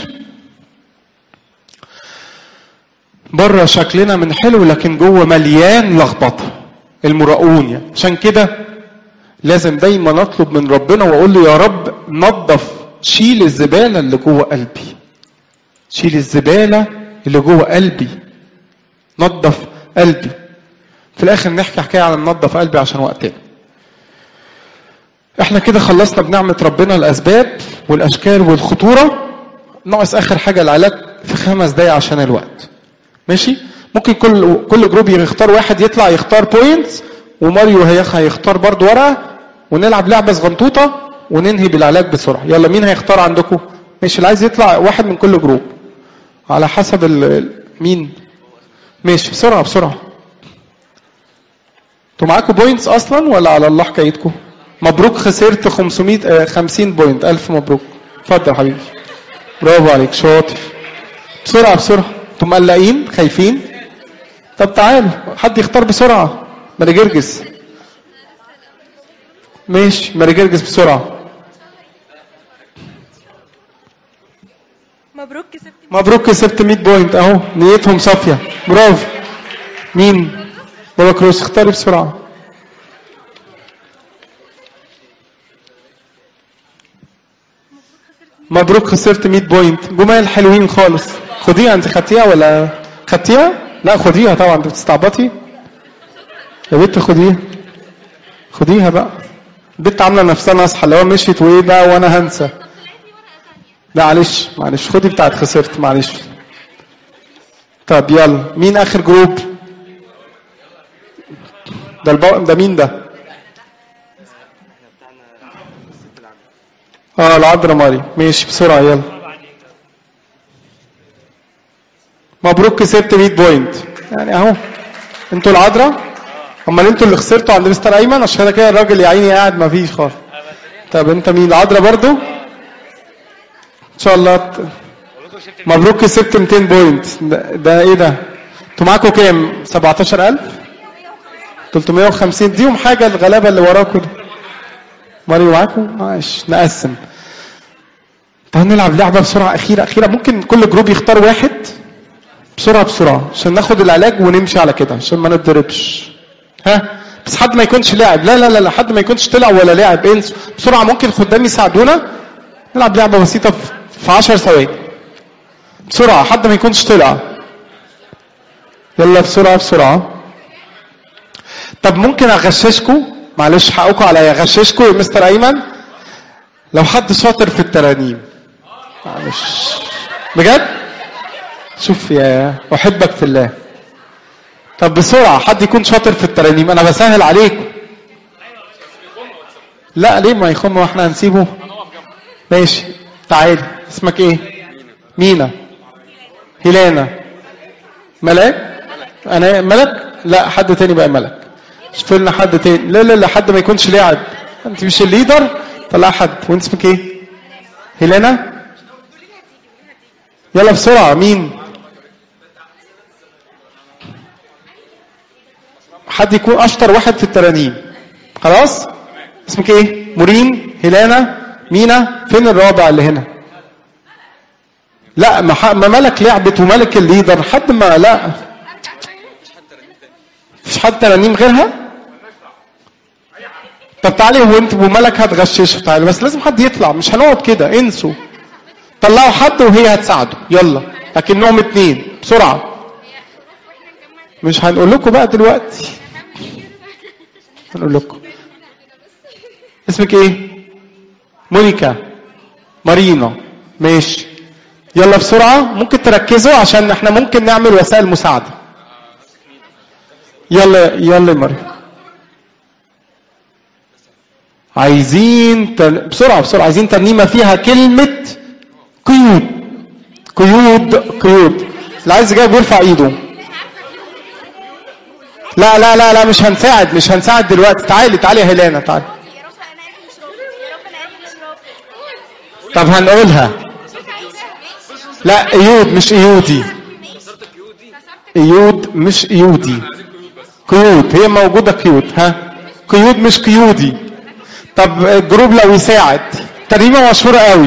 بره شكلنا من حلو لكن جوه مليان لخبطه المراؤون يعني عشان كده لازم دايما اطلب من ربنا واقول له يا رب نظف شيل الزباله اللي جوه قلبي شيل الزباله اللي جوه قلبي نظف قلبي في الاخر نحكي حكايه على ننظف قلبي عشان وقتنا احنا كده خلصنا بنعمه ربنا الاسباب والاشكال والخطوره ناقص اخر حاجه العلاج في خمس دقايق عشان الوقت ماشي ممكن كل كل جروب يختار واحد يطلع يختار بوينتس وماريو هيخ- هيختار برضو ورقه ونلعب لعبه صغنطوطه وننهي بالعلاج بسرعه يلا مين هيختار عندكم ماشي اللي عايز يطلع واحد من كل جروب على حسب ال- ال- مين ماشي بسرعه بسرعه انتوا معاكم بوينتس اصلا ولا على الله حكايتكم مبروك خسرت 500 آه، 50 بوينت الف مبروك اتفضل يا حبيبي برافو عليك شاطر بسرعه بسرعه انتوا مقلقين خايفين طب تعالوا حد يختار بسرعه ماري جرجس ماشي ماري جرجس بسرعه مبروك كسبت مبروك كسبت 100 بوينت اهو نيتهم صافيه برافو مين بابا كروس اختاري بسرعه مبروك خسرت 100 بوينت جمال حلوين خالص خديها انت خدتيها ولا خدتيها لا خديها طبعا انت بتستعبطي يا بنت خديها خديها بقى البنت عامله نفسها ناصحه اللي هو مشيت وايه بقى وانا هنسى لا معلش معلش خدي بتاعت خسرت معلش طب يلا مين اخر جروب ده البو... ده مين ده اه العذراء ماري ماشي بسرعه يلا مبروك كسبت 100 بوينت يعني اهو انتوا العذراء امال انتوا اللي خسرتوا عند مستر ايمن عشان كده كده الراجل يا عيني قاعد ما فيش خالص طب انت مين العذراء برضو ان شاء الله ت- مبروك كسبت 200 بوينت ده, ده ايه ده انتوا معاكم كام 17000 350 ديهم حاجه الغلابه اللي وراكم دي ماريو معاكم ماشي نقسم تعالوا نلعب لعبه بسرعه اخيره اخيره ممكن كل جروب يختار واحد بسرعه بسرعه عشان ناخد العلاج ونمشي على كده عشان ما نتضربش ها بس حد ما يكونش لاعب لا لا لا لا حد ما يكونش طلع ولا لاعب انسوا بسرعه ممكن خدام يساعدونا نلعب لعبه بسيطه في- في 10 ثواني بسرعه حد ما يكونش طلع يلا بسرعه بسرعه طب ممكن اغششكم معلش حقكم عليا اغششكم يا مستر ايمن لو حد شاطر في الترانيم معلش بجد شوف يا احبك في الله طب بسرعه حد يكون شاطر في الترانيم انا بسهل عليكم لا ليه ما يخم واحنا هنسيبه ماشي تعالي اسمك ايه مينا هيلانا ملاك انا ملك لا حد تاني بقى ملك شوف لنا حد تاني لا لا لا حد ما يكونش لاعب انت مش الليدر طلع حد وانت اسمك ايه هيلانا يلا بسرعه مين حد يكون اشطر واحد في الترانيم خلاص اسمك ايه مورين هيلانا مينا فين الرابع اللي هنا لا ما, ح... ما ملك لعبت وملك الليدر حد ما لا مفيش حد ترانيم غيرها طب تعالي هو انت وملك هتغششه تعالي بس لازم حد يطلع مش هنقعد كده انسوا طلعوا حد وهي هتساعده يلا لكنهم اتنين بسرعه مش هنقول لكم بقى دلوقتي هنقول لكم اسمك ايه مونيكا مارينا ماشي يلا بسرعة ممكن تركزوا عشان احنا ممكن نعمل وسائل مساعدة يلا يلا يا مريم عايزين تر... بسرعة بسرعة عايزين ترنيمة فيها كلمة قيود قيود قيود اللي عايز يجاوب يرفع ايده لا لا لا لا مش هنساعد مش هنساعد دلوقتي تعالي تعالي يا هيلانا تعالي طب هنقولها لا ايود مش ايودي ايود مش ايودي قيود هي موجودة قيود ها قيود مش قيودي طب الجروب لو يساعد ترنيمة مشهورة قوي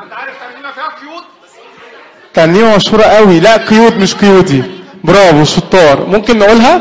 ترنيمة مشهورة قوي لا قيود مش قيودي برافو شطار ممكن نقولها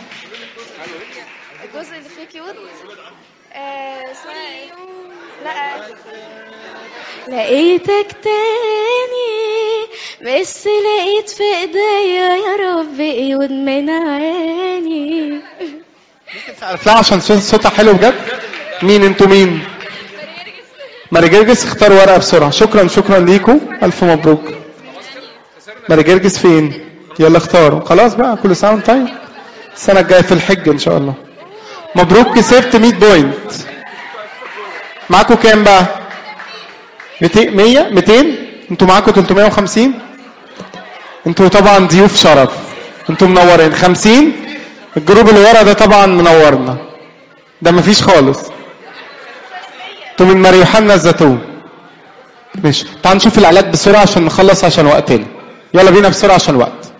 الجزء اللي فيه كيوت آه سوري لا لقيتك تاني بس لقيت في ايديا يا رب ايود من عيني لا عشان صوت- صوتها حلو بجد مين انتوا مين ماري جرجس اختار ورقة بسرعة شكرا شكرا ليكم ألف مبروك ماري جرجس فين يلا اختاروا خلاص بقى كل سنة وانت طيب السنة الجاية في الحج إن شاء الله مبروك كسبت 100 بوينت معاكم كام بقى 200 100 200 انتوا معاكم 350 انتوا طبعا ضيوف شرف انتوا منورين 50 الجروب اللي ورا ده طبعا منورنا ده مفيش خالص انتوا من ماري يوحنا الزيتون ماشي تعال نشوف العلاج بسرعه عشان نخلص عشان وقتنا يلا بينا بسرعه عشان وقت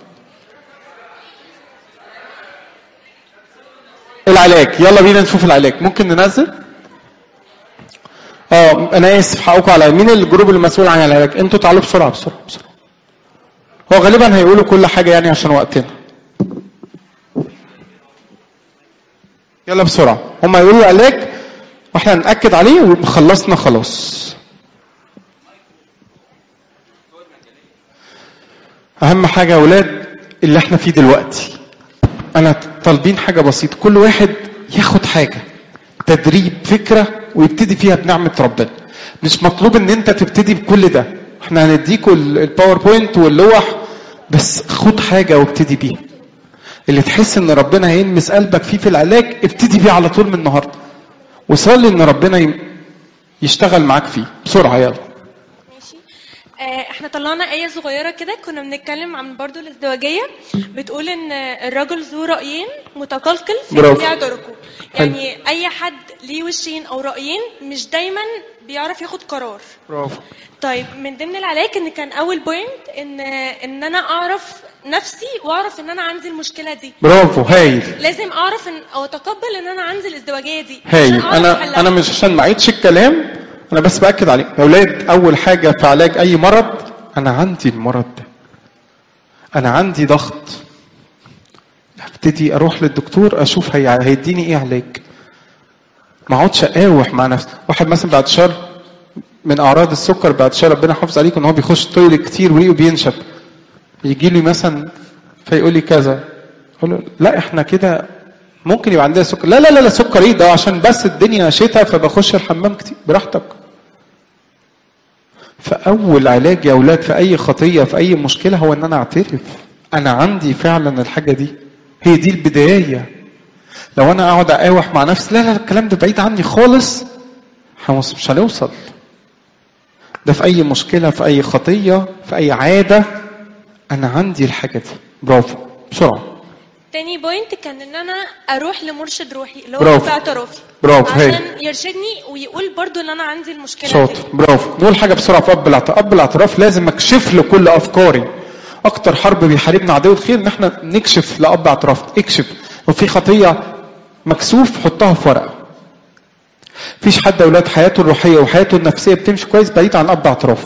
العلاج يلا بينا نشوف العلاج ممكن ننزل اه انا اسف حقكم على مين الجروب اللي مسؤول عن العلاج انتوا تعالوا بسرعه بسرعه بسرعه هو غالبا هيقولوا كل حاجه يعني عشان وقتنا يلا بسرعه هم هيقولوا العلاج واحنا ناكد عليه وخلصنا خلاص اهم حاجه يا اولاد اللي احنا فيه دلوقتي انا طالبين حاجه بسيطه كل واحد ياخد حاجه تدريب فكره ويبتدي فيها بنعمه ربنا مش مطلوب ان انت تبتدي بكل ده احنا هنديكوا ال- الباوربوينت واللوح بس خد حاجه وابتدي بيها اللي تحس ان ربنا هيلمس قلبك فيه في العلاج ابتدي بيه على طول من النهارده وصلي ان ربنا ي- يشتغل معاك فيه بسرعه يلا آه، احنا طلعنا آية صغيرة كده كنا بنتكلم عن برضو الازدواجية بتقول ان الرجل ذو رأيين متقلقل في برافو. جميع طرقه حلو. يعني اي حد ليه وشين او رأيين مش دايما بيعرف ياخد قرار برافو طيب من ضمن العلاج ان كان اول بوينت ان ان انا اعرف نفسي واعرف ان انا عندي المشكله دي برافو هايل لازم اعرف ان او اتقبل ان انا عندي الازدواجيه دي هايل عشان أعرف انا أحلها. انا مش عشان ما اعيدش الكلام انا بس باكد عليك يا اولاد اول حاجه في علاج اي مرض انا عندي المرض ده انا عندي ضغط ابتدي اروح للدكتور اشوف هي هيديني ايه علاج ما اقعدش اقاوح مع نفسي واحد مثلا بعد شهر من اعراض السكر بعد شهر ربنا يحافظ عليك ان هو بيخش تويلت كتير وريقه بينشف يجي لي مثلا فيقول لي كذا اقول له لا احنا كده ممكن يبقى عندنا سكر لا لا لا لا سكر ايه ده عشان بس الدنيا شتاء فبخش الحمام كتير براحتك فاول علاج يا اولاد في اي خطيه في اي مشكله هو ان انا اعترف انا عندي فعلا الحاجه دي هي دي البدايه لو انا اقعد اقاوح مع نفسي لا لا الكلام ده بعيد عني خالص هنوص- مش هنوصل ده في اي مشكله في اي خطيه في اي عاده انا عندي الحاجه دي برافو بسرعه تاني بوينت كان ان انا اروح لمرشد روحي اللي هو برافو. في اعترافي برافو، هايل. عشان يرشدني ويقول برضو ان انا عندي المشكله شاطر دي برافو نقول حاجه بسرعه في اب الاعتراف اب الاعتراف لازم اكشف له كل افكاري اكتر حرب بيحاربنا عدو الخير ان احنا نكشف لاب اعتراف اكشف لو في خطيه مكسوف حطها في ورقه مفيش حد يا اولاد حياته الروحيه وحياته النفسيه بتمشي كويس بعيد عن اب اعتراف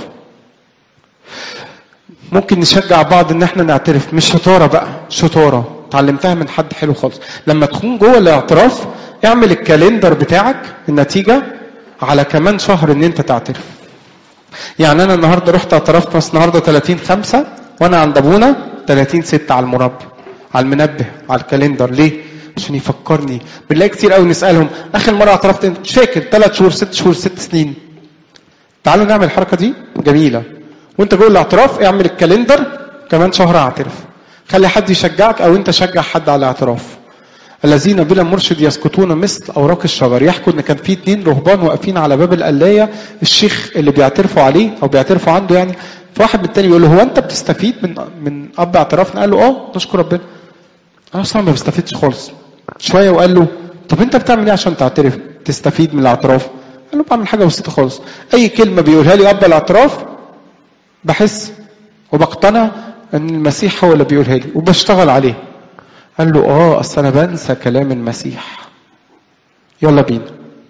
ممكن نشجع بعض ان احنا نعترف مش شطاره بقى شطاره اتعلمتها من حد حلو خالص لما تكون جوه الاعتراف اعمل الكالندر بتاعك النتيجه على كمان شهر ان انت تعترف يعني انا النهارده رحت اعترفت بس النهارده 30 5 وانا عند ابونا 30 6 على المربع على المنبه على الكالندر ليه؟ عشان يفكرني بنلاقي كتير قوي نسالهم اخر مره اعترفت انت مش فاكر 3 شهور 6 شهور 6 سنين تعالوا نعمل الحركه دي جميله وانت جوه الاعتراف اعمل الكالندر كمان شهر اعترف خلي حد يشجعك او انت شجع حد على الاعتراف الذين بلا مرشد يسقطون مثل اوراق الشجر يحكوا ان كان في اتنين رهبان واقفين على باب القلايه الشيخ اللي بيعترفوا عليه او بيعترفوا عنده يعني فواحد من التاني بيقول له هو انت بتستفيد من من اب اعترافنا قال له اه نشكر ربنا انا اصلا ما بستفيدش خالص شويه وقال له طب انت بتعمل ايه عشان تعترف تستفيد من الاعتراف قال له بعمل حاجه بسيطه خالص اي كلمه بيقولها لي اب الاعتراف بحس وبقتنع ان المسيح هو اللي بيقولها لي وبشتغل عليه قال له اه اصل انا بنسى كلام المسيح يلا بينا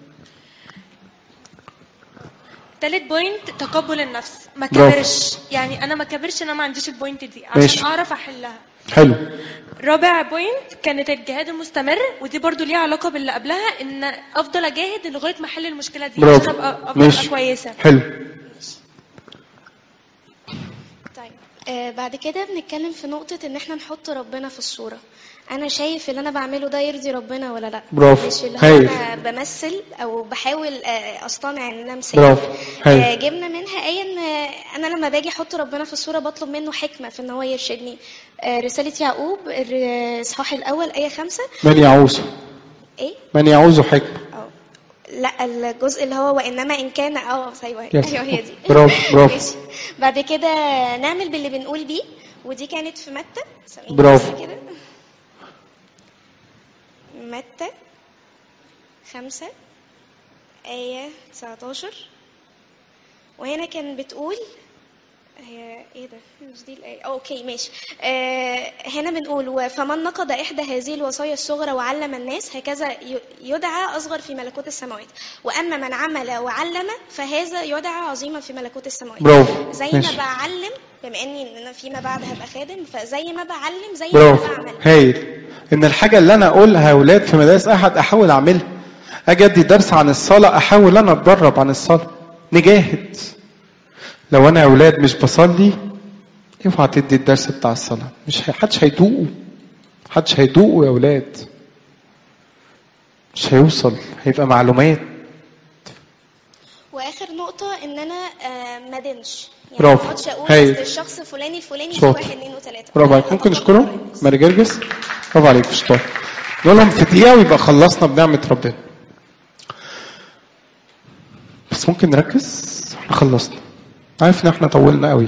تالت بوينت تقبل النفس ما برافو. كبرش يعني انا ما كبرش ان انا ما عنديش البوينت دي ماشي. عشان اعرف احلها حلو رابع بوينت كانت الجهاد المستمر ودي برضو ليها علاقه باللي قبلها ان افضل اجاهد لغايه ما احل المشكله دي برافو. عشان ابقى ابقى, أبقى ماشي. كويسه حلو طيب آه بعد كده بنتكلم في نقطة إن إحنا نحط ربنا في الصورة أنا شايف اللي أنا بعمله ده يرضي ربنا ولا لأ برافو. مش اللي هو هايل. أنا بمثل أو بحاول آه أصطنع إن أنا مثال برافو. هايل. آه جبنا منها آية إن آه، أنا لما باجي أحط ربنا في الصورة بطلب منه حكمة في إن هو يرشدني آه رسالة يعقوب الإصحاح الأول آية خمسة من يعوز إيه من يعوز حكمه لا الجزء اللي هو وانما ان كان اه ايوه يس. ايوه هي دي برافو، برافو. ماشي. بعد كده نعمل باللي بنقول بيه ودي كانت في متى ثواني برافو. بس كده متى خمسة آية 19 وهنا كان بتقول هي ايه ده مش دي الايه أو اوكي ماشي آه هنا بنقول و- فمن نقض احدى هذه الوصايا الصغرى وعلم الناس هكذا ي- يدعى اصغر في ملكوت السماوات واما من عمل وعلم فهذا يدعى عظيما في ملكوت السماوات برافو. زي ما ماشي. بعلم بما اني ان انا فيما بعد هبقى خادم فزي ما بعلم زي ما برافو بعمل هايل ان الحاجه اللي انا اقولها يا اولاد في مدارس احد احاول اعملها اجي ادي درس عن الصلاه احاول انا اتدرب عن الصلاه نجاهد لو انا يا اولاد مش بصلي ينفع تدي الدرس بتاع الصلاة مش هي- حدش هيدوقه حدش هيدوقه يا ولاد مش هيوصل هيبقى معلومات واخر نقطه ان انا آه، ما ادينش يعني برافو. ما اقعدش اقول هايل. أصل الشخص الفلاني الفلاني في شاطر. واحد اتنين وتلاته برافو عليك ممكن نشكره ماري جرجس برافو عليك شطار نقول لهم في دقيقة ويبقى خلصنا بنعمة ربنا بس ممكن نركز احنا خلصنا عارف ان احنا طولنا قوي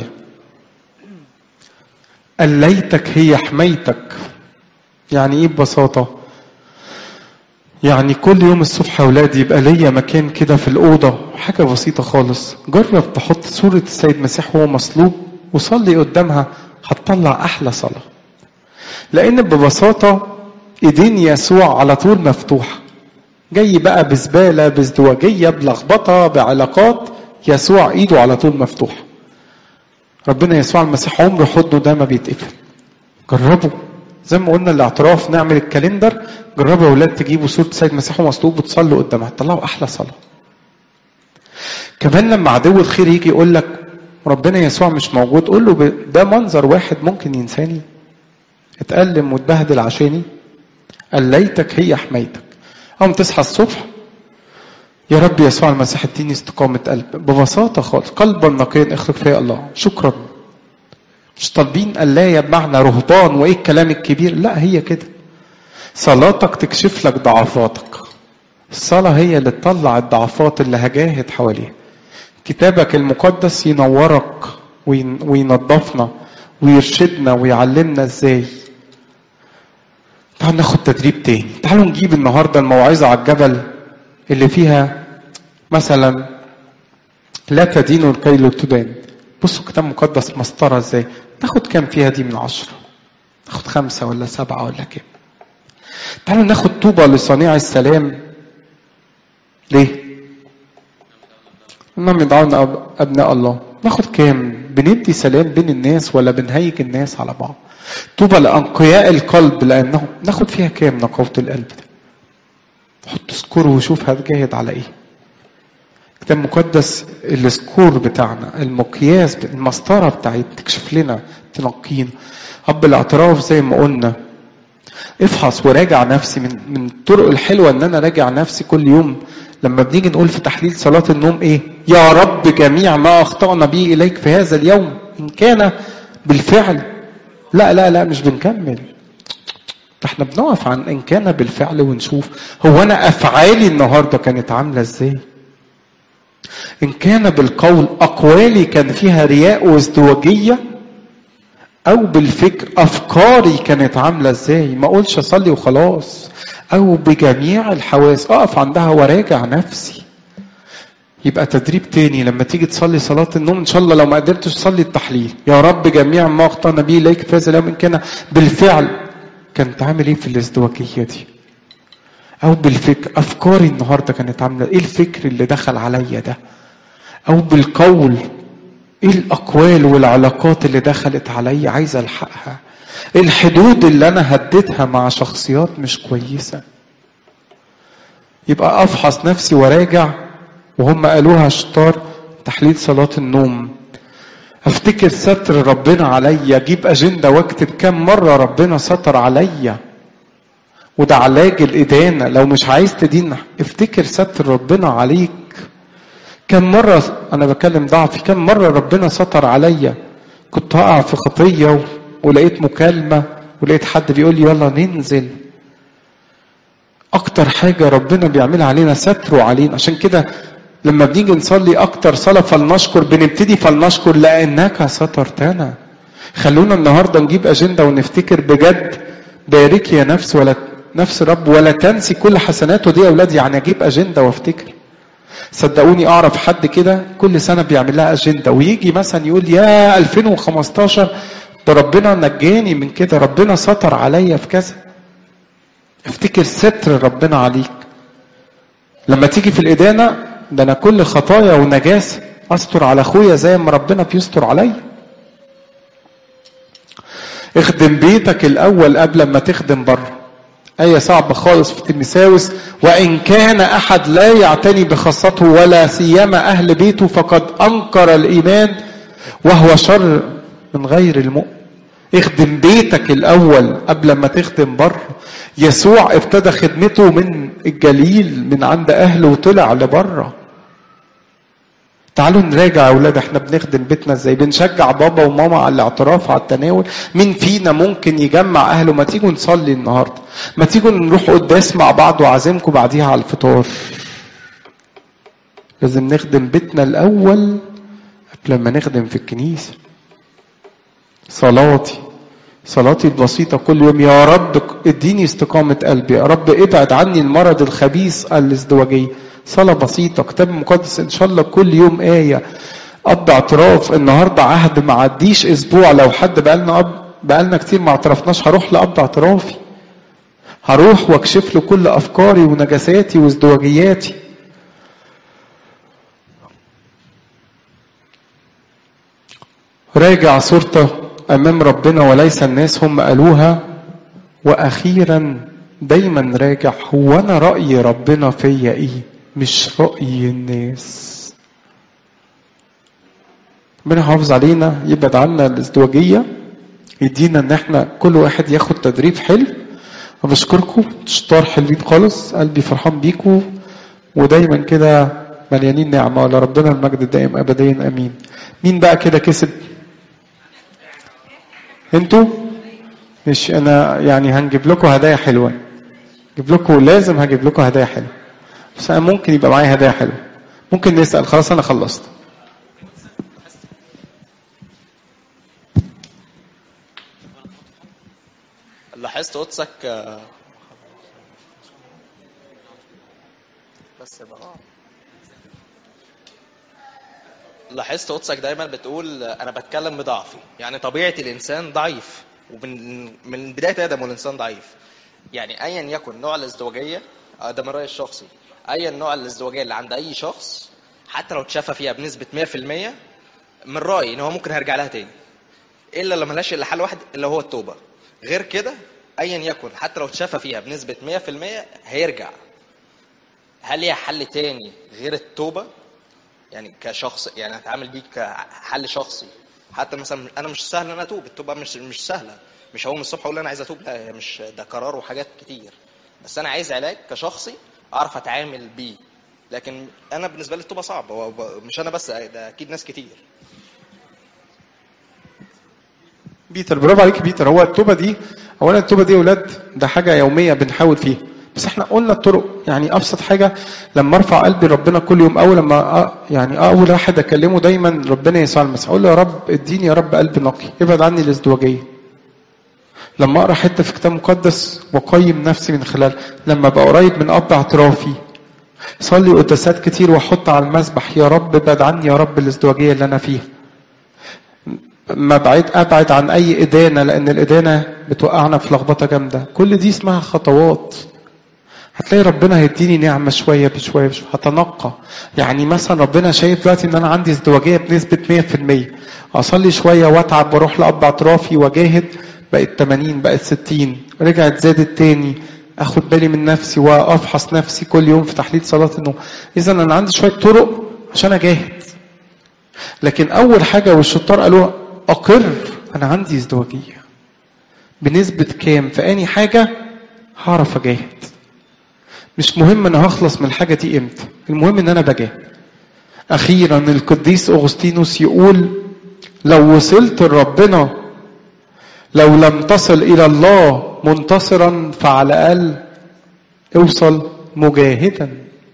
قليتك هي حمايتك يعني ايه ببساطة يعني كل يوم الصبح يا اولادي يبقى ليا مكان كده في الاوضه حاجه بسيطه خالص جرب تحط صوره السيد مسيح وهو مصلوب وصلي قدامها هتطلع احلى صلاه لان ببساطه ايدين يسوع على طول مفتوحه جاي بقى بزباله بازدواجيه بلخبطه بعلاقات يسوع ايده على طول مفتوحه ربنا يسوع المسيح عمره حضنه ده ما بيتقفل جربوا زي ما قلنا الاعتراف نعمل الكالندر جربوا يا اولاد تجيبوا صوره السيد المسيح ومصلوب وتصلوا قدامها تطلعوا احلى صلاه كمان لما عدو الخير يجي يقول لك ربنا يسوع مش موجود قول له ب- ده منظر واحد ممكن ينساني اتألم واتبهدل عشاني قال ليتك هي حمايتك قوم تصحى الصبح يا رب يسوع المسيح اديني استقامة قلب ببساطة خالص قلبا نقيا اخرج فيا الله شكرا مش طالبين قلاية بمعنى رهبان وايه الكلام الكبير لا هي كده صلاتك تكشف لك ضعفاتك الصلاة هي اللي تطلع الضعفات اللي هجاهد حواليها كتابك المقدس ينورك وين- وينظفنا ويرشدنا ويعلمنا ازاي تعالوا ناخد تدريب تاني تعالوا نجيب النهارده الموعظة على الجبل اللي فيها مثلا لا تدين كي لا تدان بصوا الكتاب المقدس مسطرة ازاي تاخد كام فيها دي من عشرة تاخد خمسة ولا سبعة ولا كام تعالوا ناخد طوبى لصانع السلام ليه انهم يدعون أب- ابناء الله ناخد كام بندي سلام بين الناس ولا بنهيج الناس على بعض طوبى لانقياء القلب لانهم ناخد فيها كام نقاوة القلب ده حط سكور وشوف هتجاهد على ايه الكتاب المقدس السكور بتاعنا المقياس المسطرة بتاعت تكشف لنا تنقينا اب الاعتراف زي ما قلنا افحص وراجع نفسي من من الطرق الحلوه ان انا راجع نفسي كل يوم لما بنيجي نقول في تحليل صلاه النوم ايه يا رب جميع ما اخطانا به اليك في هذا اليوم ان كان بالفعل لا لا لا مش بنكمل ده احنا بنقف عن ان كان بالفعل ونشوف هو انا افعالي النهارده كانت عامله ازاي ان كان بالقول اقوالي كان فيها رياء وازدواجيه او بالفكر افكاري كانت عامله ازاي ما اقولش اصلي وخلاص او بجميع الحواس اقف عندها وراجع نفسي يبقى تدريب تاني لما تيجي تصلي صلاة النوم إن شاء الله لو ما قدرتش تصلي التحليل يا رب جميع ما أخطأنا به إليك في هذا اليوم إن كان بالفعل كانت عامل إيه في الازدواجية دي أو بالفكر أفكاري النهاردة كانت عاملة إيه الفكر اللي دخل عليا ده أو بالقول ايه الاقوال والعلاقات اللي دخلت عليا عايز الحقها الحدود اللي انا هديتها مع شخصيات مش كويسه يبقى افحص نفسي وراجع وهم قالوها شطار تحليل صلاه النوم افتكر ستر ربنا عليا اجيب اجنده واكتب كم مره ربنا ستر عليا وده علاج الادانه لو مش عايز تدين افتكر ستر ربنا عليك كم مرة أنا بكلم ضعفي كم مرة ربنا ستر عليا كنت هقع في خطية و- ولقيت مكالمة ولقيت حد بيقول لي يلا ننزل أكتر حاجة ربنا بيعملها علينا ستره علينا عشان كده لما بنيجي نصلي أكتر صلاة فلنشكر بنبتدي فلنشكر لأنك سترتنا خلونا النهاردة نجيب أجندة ونفتكر بجد بارك يا نفس ولا نفس رب ولا تنسي كل حسناته دي يا أولاد يعني أجيب أجندة وافتكر صدقوني اعرف حد كده كل سنه بيعمل لها اجنده ويجي مثلا يقول يا 2015 ده ربنا نجاني من كده ربنا ستر عليا في كذا افتكر ستر ربنا عليك لما تيجي في الادانه ده انا كل خطايا ونجاسه استر على اخويا زي ما ربنا بيستر عليا اخدم بيتك الاول قبل ما تخدم بره آية صعبة خالص في تيمساوس وإن كان أحد لا يعتني بخاصته ولا سيما أهل بيته فقد أنكر الإيمان وهو شر من غير المؤمن اخدم بيتك الاول قبل ما تخدم بره يسوع ابتدى خدمته من الجليل من عند اهله وطلع لبره تعالوا نراجع يا اولاد احنا بنخدم بيتنا ازاي بنشجع بابا وماما على الاعتراف على التناول مين فينا ممكن يجمع اهله ما تيجوا نصلي النهارده ما تيجوا نروح قداس مع بعض وعازمكم بعديها على الفطار لازم نخدم بيتنا الاول قبل ما نخدم في الكنيسه صلاتي صلاتي البسيطة كل يوم يا رب اديني استقامة قلبي يا رب ابعد عني المرض الخبيث الازدواجية صلاة بسيطة كتاب مقدس ان شاء الله كل يوم آية قبض اعتراف النهاردة عهد ما عديش اسبوع لو حد بقالنا أب... بقالنا كتير ما اعترفناش هروح لقبض اعترافي هروح واكشف له كل افكاري ونجاساتي وازدواجياتي راجع صورته امام ربنا وليس الناس هم قالوها واخيرا دايما راجع هو انا راي ربنا فيا ايه مش راي الناس ربنا يحافظ علينا يبعد عنا الازدواجيه يدينا ان احنا كل واحد ياخد تدريب حلو وبشكركم شطار حلوين خالص قلبي فرحان بيكم ودايما كده مليانين نعمه ولا ربنا المجد الدائم ابديا امين مين بقى كده كسب انتوا مش انا يعني هنجيب لكم هدايا حلوه جيب لكم لازم هجيب لكم هدايا حلوه بس انا ممكن يبقى معايا هدايا حلوه ممكن نسال خلاص انا خلصت لاحظت قدسك آه، بس بقى آه. لاحظت قدسك دايما بتقول آه، انا بتكلم بضعفي يعني طبيعه الانسان ضعيف ومن من بدايه ادم والانسان ضعيف يعني ايا يكن نوع الازدواجيه آه، ده من رايي الشخصي ايا نوع الازدواجيه اللي عند اي شخص حتى لو اتشافى فيها بنسبه 100% من رايي ان هو ممكن هيرجع لها تاني الا لما ملهاش الا حل واحد اللي هو التوبه غير كده ايا يكن حتى لو اتشافى فيها بنسبه 100% هيرجع هل ليها حل تاني غير التوبه يعني كشخص يعني هتعامل بيه كحل شخصي حتى مثلا انا مش سهل ان انا اتوب التوبه مش مش سهله مش هقوم الصبح اقول انا عايز اتوب لا هي مش ده قرار وحاجات كتير بس انا عايز علاج كشخصي اعرف اتعامل بيه لكن انا بالنسبه لي التوبه صعب هو ب- مش انا بس ده اكيد ناس كتير بيتر برافو عليك بيتر هو التوبه دي اولا التوبه دي يا اولاد ده حاجه يوميه بنحاول فيها بس احنا قلنا الطرق يعني ابسط حاجه لما ارفع قلبي ربنا كل يوم اول لما أ- يعني اول واحد اكلمه دايما ربنا يسوع المسيح اقول له يا رب اديني يا رب قلب نقي ابعد عني الازدواجيه لما اقرا حته في كتاب مقدس واقيم نفسي من خلال لما ابقى قريب من اب اعترافي صلي قداسات كتير واحط على المسبح يا رب ابعد عني يا رب الازدواجيه اللي انا فيها ما ابعد ابعد عن اي ادانه لان الادانه بتوقعنا في لخبطه جامده كل دي اسمها خطوات هتلاقي ربنا هيديني نعمه شويه بشويه بشويه هتنقى يعني مثلا ربنا شايف دلوقتي ان انا عندي ازدواجيه بنسبه 100% اصلي شويه واتعب واروح لاب اعترافي واجاهد بقت 80 بقت 60 رجعت زادت تاني اخد بالي من نفسي وافحص نفسي كل يوم في تحليل صلاه النوم اذا انا عندي شويه طرق عشان اجاهد لكن اول حاجه والشطار قالوا اقر انا عندي ازدواجيه بنسبه كام في اني حاجه هعرف اجاهد مش مهم انا هخلص من الحاجه دي امتى المهم ان انا بجاهد اخيرا القديس اغسطينوس يقول لو وصلت لربنا لو لم تصل الى الله منتصرا فعلى الاقل اوصل مجاهدا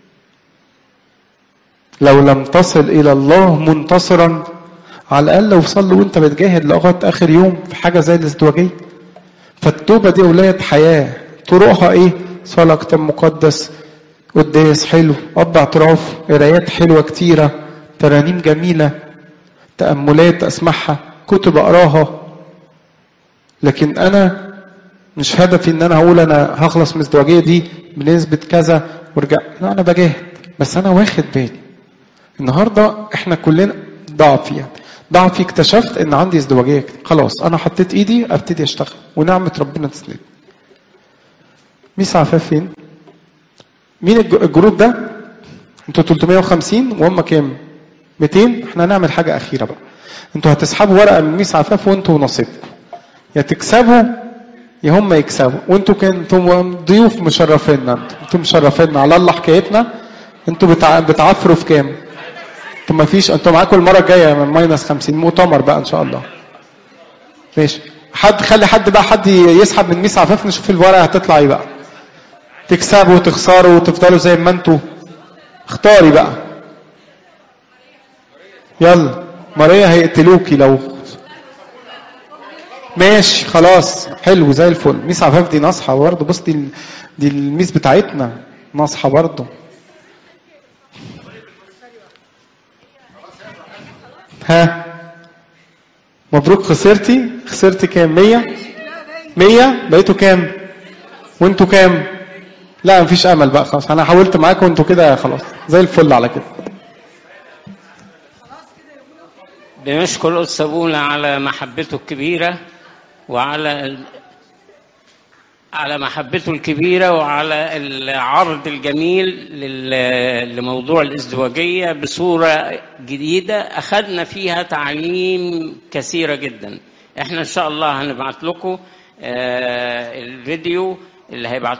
لو لم تصل الى الله منتصرا على الاقل اوصل له وانت بتجاهد لغايه اخر يوم في حاجه زي الازدواجيه فالتوبه دي ولايه حياه طرقها ايه صلاه كتاب مقدس قداس حلو اب اعتراف قرايات حلوه كتيره ترانيم جميله تاملات اسمعها كتب اقراها لكن انا مش هدفي ان انا اقول انا هخلص من الازدواجيه دي بنسبه كذا وارجع لا انا بجاهد بس انا واخد بالي النهارده احنا كلنا ضعفي يعني ضعفي اكتشفت ان عندي ازدواجيه كتير. خلاص انا حطيت ايدي ابتدي اشتغل ونعمه ربنا تسند ميس عفاف فين مين الج- الجروب ده انتوا 350 وهم كام 200 احنا هنعمل حاجه اخيره بقى انتوا هتسحبوا ورقه من ميس عفاف وانتوا ونصيبكم يا تكسبوا يا هم يكسبوا وانتوا كنتوا ضيوف مشرفينا انتوا انتوا مشرفينا على الله حكايتنا انتوا بتع... بتعفروا في كام؟ انتوا ما فيش انتوا معاكم المره الجايه من ماينس 50 مؤتمر بقى ان شاء الله ماشي حد خلي حد بقى حد يسحب من ميس عفاف نشوف الورقه هتطلع ايه بقى تكسبوا وتخسروا وتفضلوا زي ما انتوا اختاري بقى يلا ماريا هيقتلوكي لو ماشي خلاص حلو زي الفل ميس عفاف دي ناصحه برضه بص دي ال- دي الميس بتاعتنا ناصحه برضه ها مبروك خسرتي خسرتي كام 100 100 بقيتوا كام وانتوا كام لا مفيش امل بقى خلاص انا حاولت معاكم وانتوا كده خلاص زي الفل على كده بنشكر أستاذ بولا على محبته الكبيرة وعلى ال- على محبته الكبيرة وعلى العرض الجميل لل- لموضوع الازدواجية بصورة جديدة أخذنا فيها تعليم كثيرة جدا احنا إن شاء الله هنبعت لكم آه، الفيديو اللي هيبعت